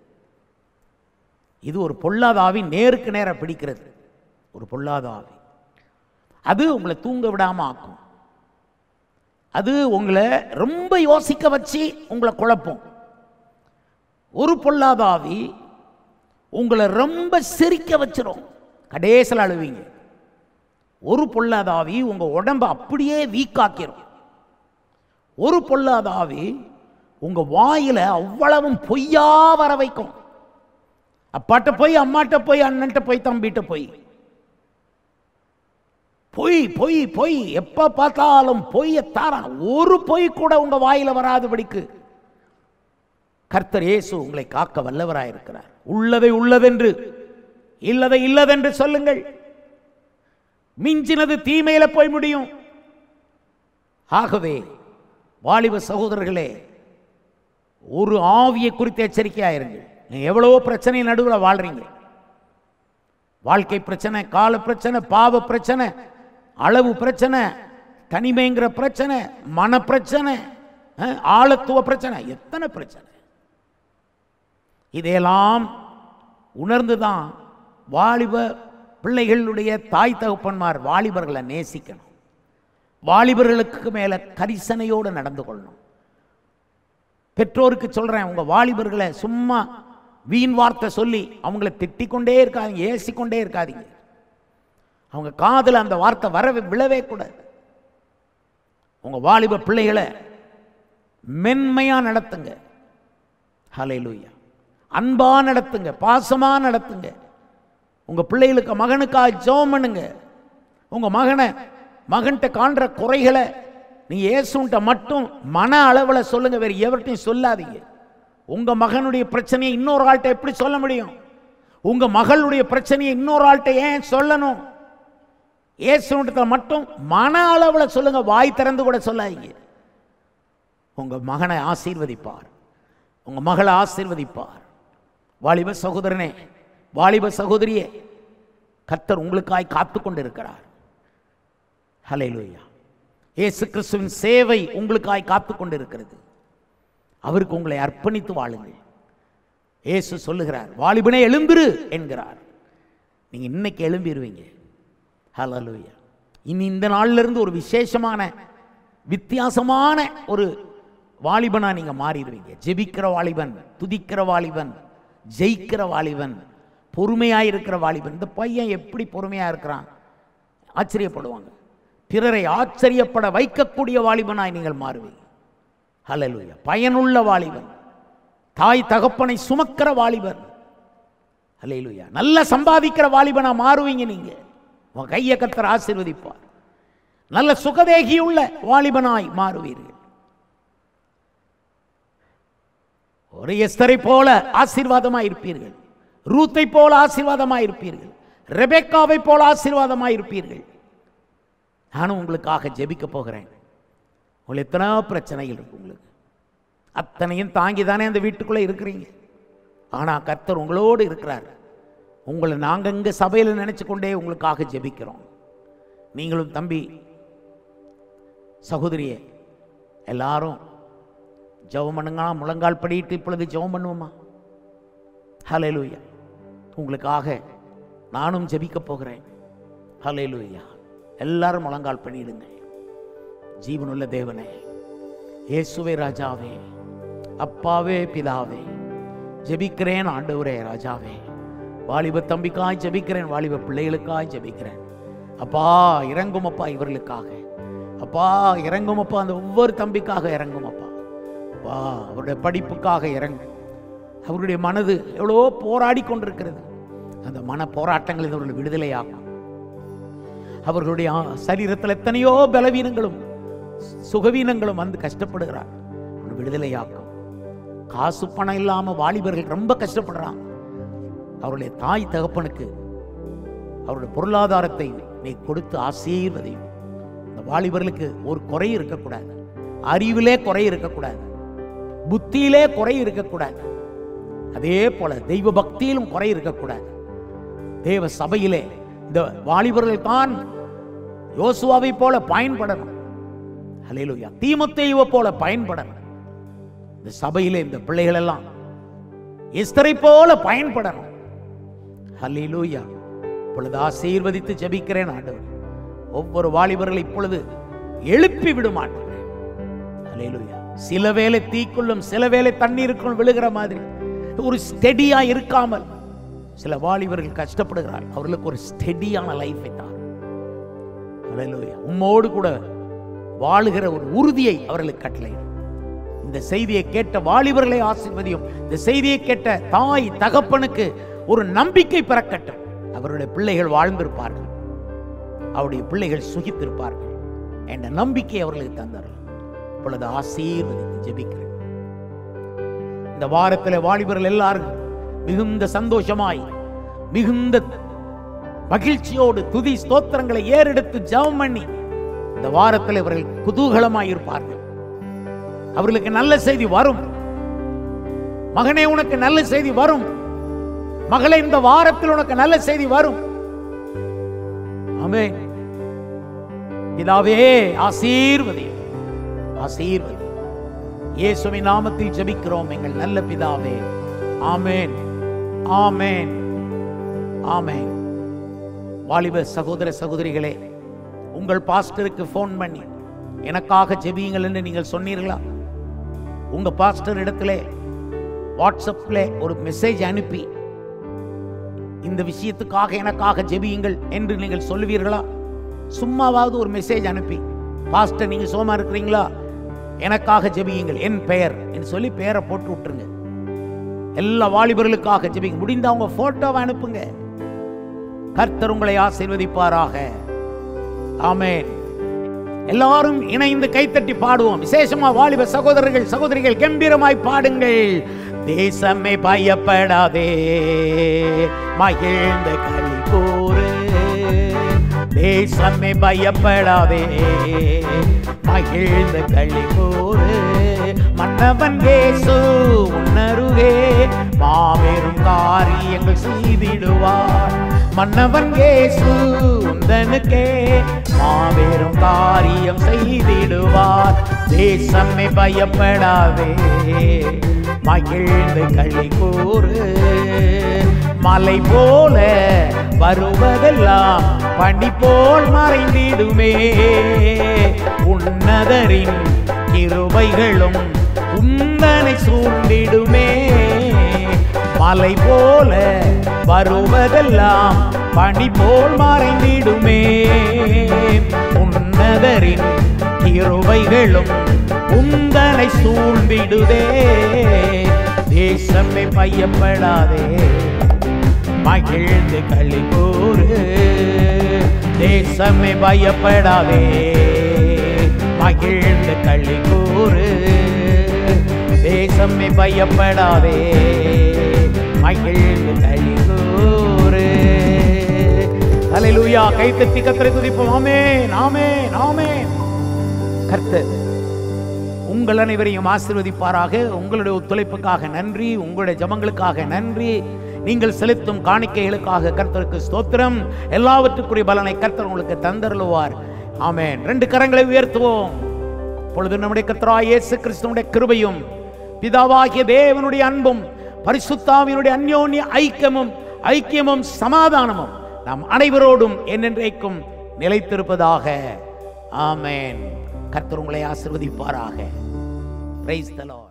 இது ஒரு பொல்லாத ஆவி நேருக்கு நேர பிடிக்கிறது ஒரு பொல்லாத ஆவி அது உங்களை தூங்க விடாம ஆக்கும் அது உங்களை ரொம்ப யோசிக்க வச்சு உங்களை குழப்பும் ஒரு பொல்லாத ஆவி உங்களை ரொம்ப சிரிக்க வச்சிரும் கடைசியில் அழுவீங்க ஒரு பொல்லாத ஆவி உங்க உடம்ப அப்படியே வீக்காக்கிரும் ஒரு பொல்லாத ஆவி உங்க வாயில அவ்வளவும் பொய்யா வர வைக்கும் அப்பாட்ட போய் அம்மாட்ட போய் அண்ணன்ட்ட போய் தம்பிட்ட போய் பொய் பொய் பொய் எப்ப பார்த்தாலும் பொய்ய தாரா ஒரு பொய் கூட உங்க வாயில வராதபடிக்கு கர்த்தர் இயேசு உங்களை காக்க வல்லவராயிருக்கிறார் உள்ளதை உள்ளதென்று இல்லதை இல்லதென்று சொல்லுங்கள் மிஞ்சினது தீமையில போய் முடியும் ஆகவே வாலிப சகோதரர்களே ஒரு ஆவியை குறித்து எச்சரிக்கையாயிருங்கள் நீங்க எவ்வளவோ பிரச்சனை நடுவில் வாழ்றீங்க வாழ்க்கை பிரச்சனை கால பிரச்சனை பாவ பிரச்சனை அளவு பிரச்சனை தனிமைங்கிற பிரச்சனை மன பிரச்சனை அஹ், ஆழத்துவ பிரச்சனை எத்தனை பிரச்சனை இதையெல்லாம் உணர்ந்துதான் வாலிப பிள்ளைகளுடைய தாய் தகப்பன்மார் வாலிபர்களை நேசிக்கணும் வாலிபர்களுக்கு மேல கரிசனையோடு நடந்து கொள்ளணும் பெற்றோருக்கு சொல்றேன் உங்க வாலிபர்களை சும்மா வீண் வார்த்தை சொல்லி அவங்கள திட்டிக்கொண்டே இருக்காதீங்க ஏசிக்கொண்டே இருக்காதீங்க அவங்க காதுல அந்த வார்த்தை வர விழவே கூடாது உங்க வாலிப பிள்ளைகளை மென்மையா நடத்துங்க ஹalleluya அன்பா நடத்துங்க பாசமா நடத்துங்க உங்க பிள்ளைகளுக்கு மகனுக்காக ஜெபம் பண்ணுங்க உங்க மகனை மகன்கிட்ட காண்ற குறைகளை நீ இயேசுன்ட்ட மட்டும் மன அளவில் சொல்லுங்க வேற எவர்கிட்டையும் சொல்லாதீங்க உங்க மகனுடைய பிரச்சனையை இன்னொரு ஆள்கிட்ட எப்படி சொல்ல முடியும் உங்க மகளுடைய பிரச்சனையை இன்னொரு ஆள்கிட்ட ஏன் சொல்லணும் இயேசுன்றத மட்டும் மன அளவில் சொல்லுங்க வாய் திறந்து கூட சொல்லாதீங்க உங்க மகனை ஆசீர்வதிப்பார் உங்க மகளை ஆசீர்வதிப்பார் வாலிப சகோதரனே வாலிப சகோதரியே கர்த்தர் உங்களுக்காய் காத்து கொண்டிருக்கிறார் ஹalleluya இயேசு கிறிஸ்துவின் சேவை உங்களுக்காய் காத்து கொண்டிருக்கிறது அவருக்கு உங்களை அர்ப்பணித்து வாழுங்கள் இயேசு சொல்லுகிறார் வாலிபனே எழும்பிரு என்கிறார் நீங்க இன்னைக்கு எழும்பிடுவீங்க ஹalleluya இனி இந்த நாள்ல இருந்து ஒரு விசேஷமான வித்தியாசமான ஒரு வாலிபனா நீங்க மாறிடுவீங்க ஜெபிக்கிற வாலிபன் துதிக்கிற வாலிபன் ஜெயிக்கிற வாலிபன் பொறுமையா இருக்கிற வாலிபன் இந்த பையன் எப்படி பொறுமையா இருக்கிறான் ஆச்சரியப்படுவாங்க பிறரை ஆச்சரியப்பட வைக்கக்கூடிய வாலிபனாய் நீங்கள் மாறுவீங்க ஹalleluya பயனுள்ள வாலிபன் தாய் தகப்பனை சுமக்கிற வாலிபன் ஹalleluya நல்ல சம்பாதிக்கிற வாலிபனா மாறுவீங்க நீங்க உன் கையை கத்தர் ஆசீர்வதிப்பார் நல்ல சுகதேகியுள்ள வாலிபனாய் மாறுவீர்கள் ஒரு எஸ்தரை போல ஆசீர்வாதமாய் இருப்பீர்கள் ரூத்தை போல ஆசீர்வாதமாய் இருப்பீர்கள் ரெபெக்காவை போல ஆசீர்வாதமாய் இருப்பீர்கள் நானும் உங்களுக்காக ஜெபிக்க போகிறேன் உங்களுக்கு எத்தனை பிரச்சனைகள் இருக்கு உங்களுக்கு அத்தனையும் தாங்கி தானே அந்த வீட்டுக்குள்ளே இருக்கிறீங்க ஆனால் கர்த்தர் உங்களோடு இருக்கிறார் உங்களை நாங்கள் இங்கே சபையில் நினைச்சு கொண்டே உங்களுக்காக ஜெபிக்கிறோம் நீங்களும் தம்பி சகோதரியே எல்லாரும் ஜெபம் பண்ணுங்களா முழங்கால் படிட்டு இப்பொழுது ஜெபம் பண்ணுவோமா ஹalleluya உங்களுக்காக நானும் ஜெபிக்க போகிறேன் ஹalleluya எல்லாரும் முழங்கால் பண்ணிடுங்க ஜீவனுள்ள தேவனே இயேசுவே ராஜாவே அப்பாவே பிதாவே ஜெபிக்கிறேன் ஆண்டவரே ராஜாவே வாலிப தம்பிக்காய் ஜெபிக்கிறேன் வாலிப பிள்ளைகளுக்காய் ஜெபிக்கிறேன் அப்பா இறங்கும் அப்பா இவர்களுக்காக அப்பா இறங்கும் அப்பா அந்த ஒவ்வொரு தம்பிக்காக இறங்கும் அப்பா அப்பா அவருடைய படிப்புக்காக இறங்கும் அவருடைய மனது எவ்வளோ போராடி கொண்டிருக்கிறது அந்த மன போராட்டங்கள் அவர்கள் விடுதலையாகும் அவர்களுடைய ஆ- சரீரத்தில் எத்தனையோ பலவீனங்களும் சுகவீனங்களும் வந்து கஷ்டப்படுகிறார் அவனை விடுதலையாக்கும் காசு பணம் இல்லாம வாலிபர்கள் ரொம்ப கஷ்டப்படுறாங்க அவருடைய தாய் தகப்பனுக்கு அவருடைய பொருளாதாரத்தை நீ கொடுத்து ஆசீர்வதையும் இந்த வாலிபர்களுக்கு ஒரு குறை இருக்கக்கூடாது அறிவிலே குறை இருக்கக்கூடாது புத்தியிலே குறை இருக்கக்கூடாது அதே போல தெய்வ பக்தியிலும் குறை இருக்கக்கூடாது தேவ சபையிலே இந்த வாலிபர்கள் தான் யோசுவாவை போல பயன்படணும் ஹalleluya தீமோத்தேயுவை போல பயன்படணும் இந்த சபையிலே இந்த பிள்ளைகள் எல்லாம் எஸ்தரை போல பயன்படணும் ஹalleluya இப்பொழுது ஆசீர்வதித்து ஜெபிக்கிறேன் ஆண்டவர் ஒவ்வொரு வாலிபர்களை இப்பொழுது எழுப்பி விடும் ஆண்டவரே ஹalleluya சில வேளை தீக்குள்ளும் சில வேளை தண்ணீருக்குள் விழுகிற மாதிரி ஒரு ஸ்டெடியா இருக்காமல் சில வாலிபர்கள் கஷ்டப்படுகிறார் அவர்களுக்கு ஒரு ஸ்டெடியான லைஃபை தான் ஹalleluya உம்மோடு கூட வாழுகிற ஒரு உறுதியை அவர்களுக்கு கட்டளையிடும் இந்த செய்தியை கேட்ட வாலிபர்களை ஆசீர்வதியும் இந்த செய்தியை கேட்ட தாய் தகப்பனுக்கு ஒரு நம்பிக்கை பிறக்கட்டும் அவருடைய பிள்ளைகள் வாழ்ந்திருப்பார்கள் அவருடைய பிள்ளைகள் சுகித்திருப்பார்கள் என்ற நம்பிக்கை அவர்களுக்கு தந்தார்கள் இப்பொழுது ஆசீர்வதித்து ஜெபிக்கிறேன் இந்த வாரத்தில் வாலிபர்கள் எல்லாரும் மிகுந்த சந்தோஷமாய் மிகுந்த மகிழ்ச்சியோடு துதி ஸ்தோத்திரங்களை ஏறெடுத்து ஜெபம் பண்ணி இந்த வாரத்தில் இவர்கள் குதூகலமாய் இருப்பார்கள் அவர்களுக்கு நல்ல செய்தி வரும் மகனே உனக்கு நல்ல செய்தி வரும் மகளே இந்த வாரத்தில் உனக்கு நல்ல செய்தி வரும் ஆமென் பிதாவே ஆசீர்வதி ஆசீர்வதி இயேசுவின் நாமத்தில் ஜெபிக்கிறோம் எங்கள் நல்ல பிதாவே ஆமென் ஆமென் ஆமென் வாலிப சகோதர சகோதரிகளே உங்கள் பாஸ்டருக்கு ஃபோன் பண்ணி எனக்காக ஜெபியுங்கள் என்று நீங்கள் சொன்னீர்களா உங்க பாஸ்டர் இடத்துல வாட்ஸ்அப்ல ஒரு மெசேஜ் அனுப்பி இந்த விஷயத்துக்காக எனக்காக ஜெபியுங்கள் என்று நீங்கள் சொல்லுவீர்களா சும்மாவாவது ஒரு மெசேஜ் அனுப்பி பாஸ்டர் நீங்க சோமா இருக்கிறீங்களா எனக்காக ஜெபியுங்கள் என் பெயர் என்று சொல்லி பெயரை போட்டு விட்டுருங்க எல்லா வாலிபர்களுக்காக ஜெபிங்க முடிந்த அவங்க போட்டோவை அனுப்புங்க கர்த்தர் உங்களை ஆசீர்வதிப்பாராக ஆமென் எல்லாரும் இணைந்து கைத்தட்டி பாடுவோம் விசேஷமா வாலிப சகோதரர்கள் சகோதரிகள் கம்பீரமாய் பாடுங்கள் தேசமே பயப்படாதே மகிழ்ந்த களி கூறு தேசமே பயப்படாதே மகிழ்ந்த களி கூறு மன்னவன் இயேசு உன்னருகே மாபெரும் காரியங்கள் செய்திடுவார் மன்னவன் இயேசு உந்தனுக்கே மாபெரும் காரியம் செய்திடுவார் தேசமே பயப்படாதே மகிழ்ந்து களி கூறு மலை போல வருவதெல்லாம் பனி போல் மறைந்திடுமே உன்னதரின் கிருபைகளும் உந்தனை சூழ்ந்திடுமே மலை போல வருவதெல்லாம் பனி போல் மறைந்திடுமே உன்னதரின் கிருபைகளும் உந்தனை சூழ்ந்திடுதே தேசமே பையப்படாதே மகிழ்ந்து களி கூறு தேசமே பயப்படாதே மகிழ்ந்து களி கூறு தேசமே பயப்படாதே மகிழ்ந்து களி கூறு ஹalleluya கை தட்டி கத்தரை துதிப்போம் ஆமென் ஆமென் ஆமென் கர்த்தர் உங்கள் அனைவரையும் ஆசீர்வதிப்பாராக உங்களுடைய ஒத்துழைப்புக்காக நன்றி உங்களுடைய ஜபங்களுக்காக நன்றி நீங்கள் செலுத்தும் காணிக்கைகளுக்காக கர்த்தருக்கு ஸ்தோத்திரம் எல்லாவற்றுக்குரிய பலனை கர்த்தர் உங்களுக்கு தந்தருளுவார் ஆமென் ரெண்டு கரங்களை உயர்த்துவோம் இப்பொழுது நம்முடைய கர்த்தராய் இயேசு கிறிஸ்துவனுடைய கிருபையும் பிதாவாகிய தேவனுடைய அன்பும் பரிசுத்தாவினுடைய அந்யோன்ய ஐக்கியமும் ஐக்கியமும் சமாதானமும் நாம் அனைவரோடும் என்னென்றைக்கும் நிலைத்திருப்பதாக ஆமென் கர்த்தர் உங்களை ஆசிர்வதிப்பாராக பிரைஸ் the Lord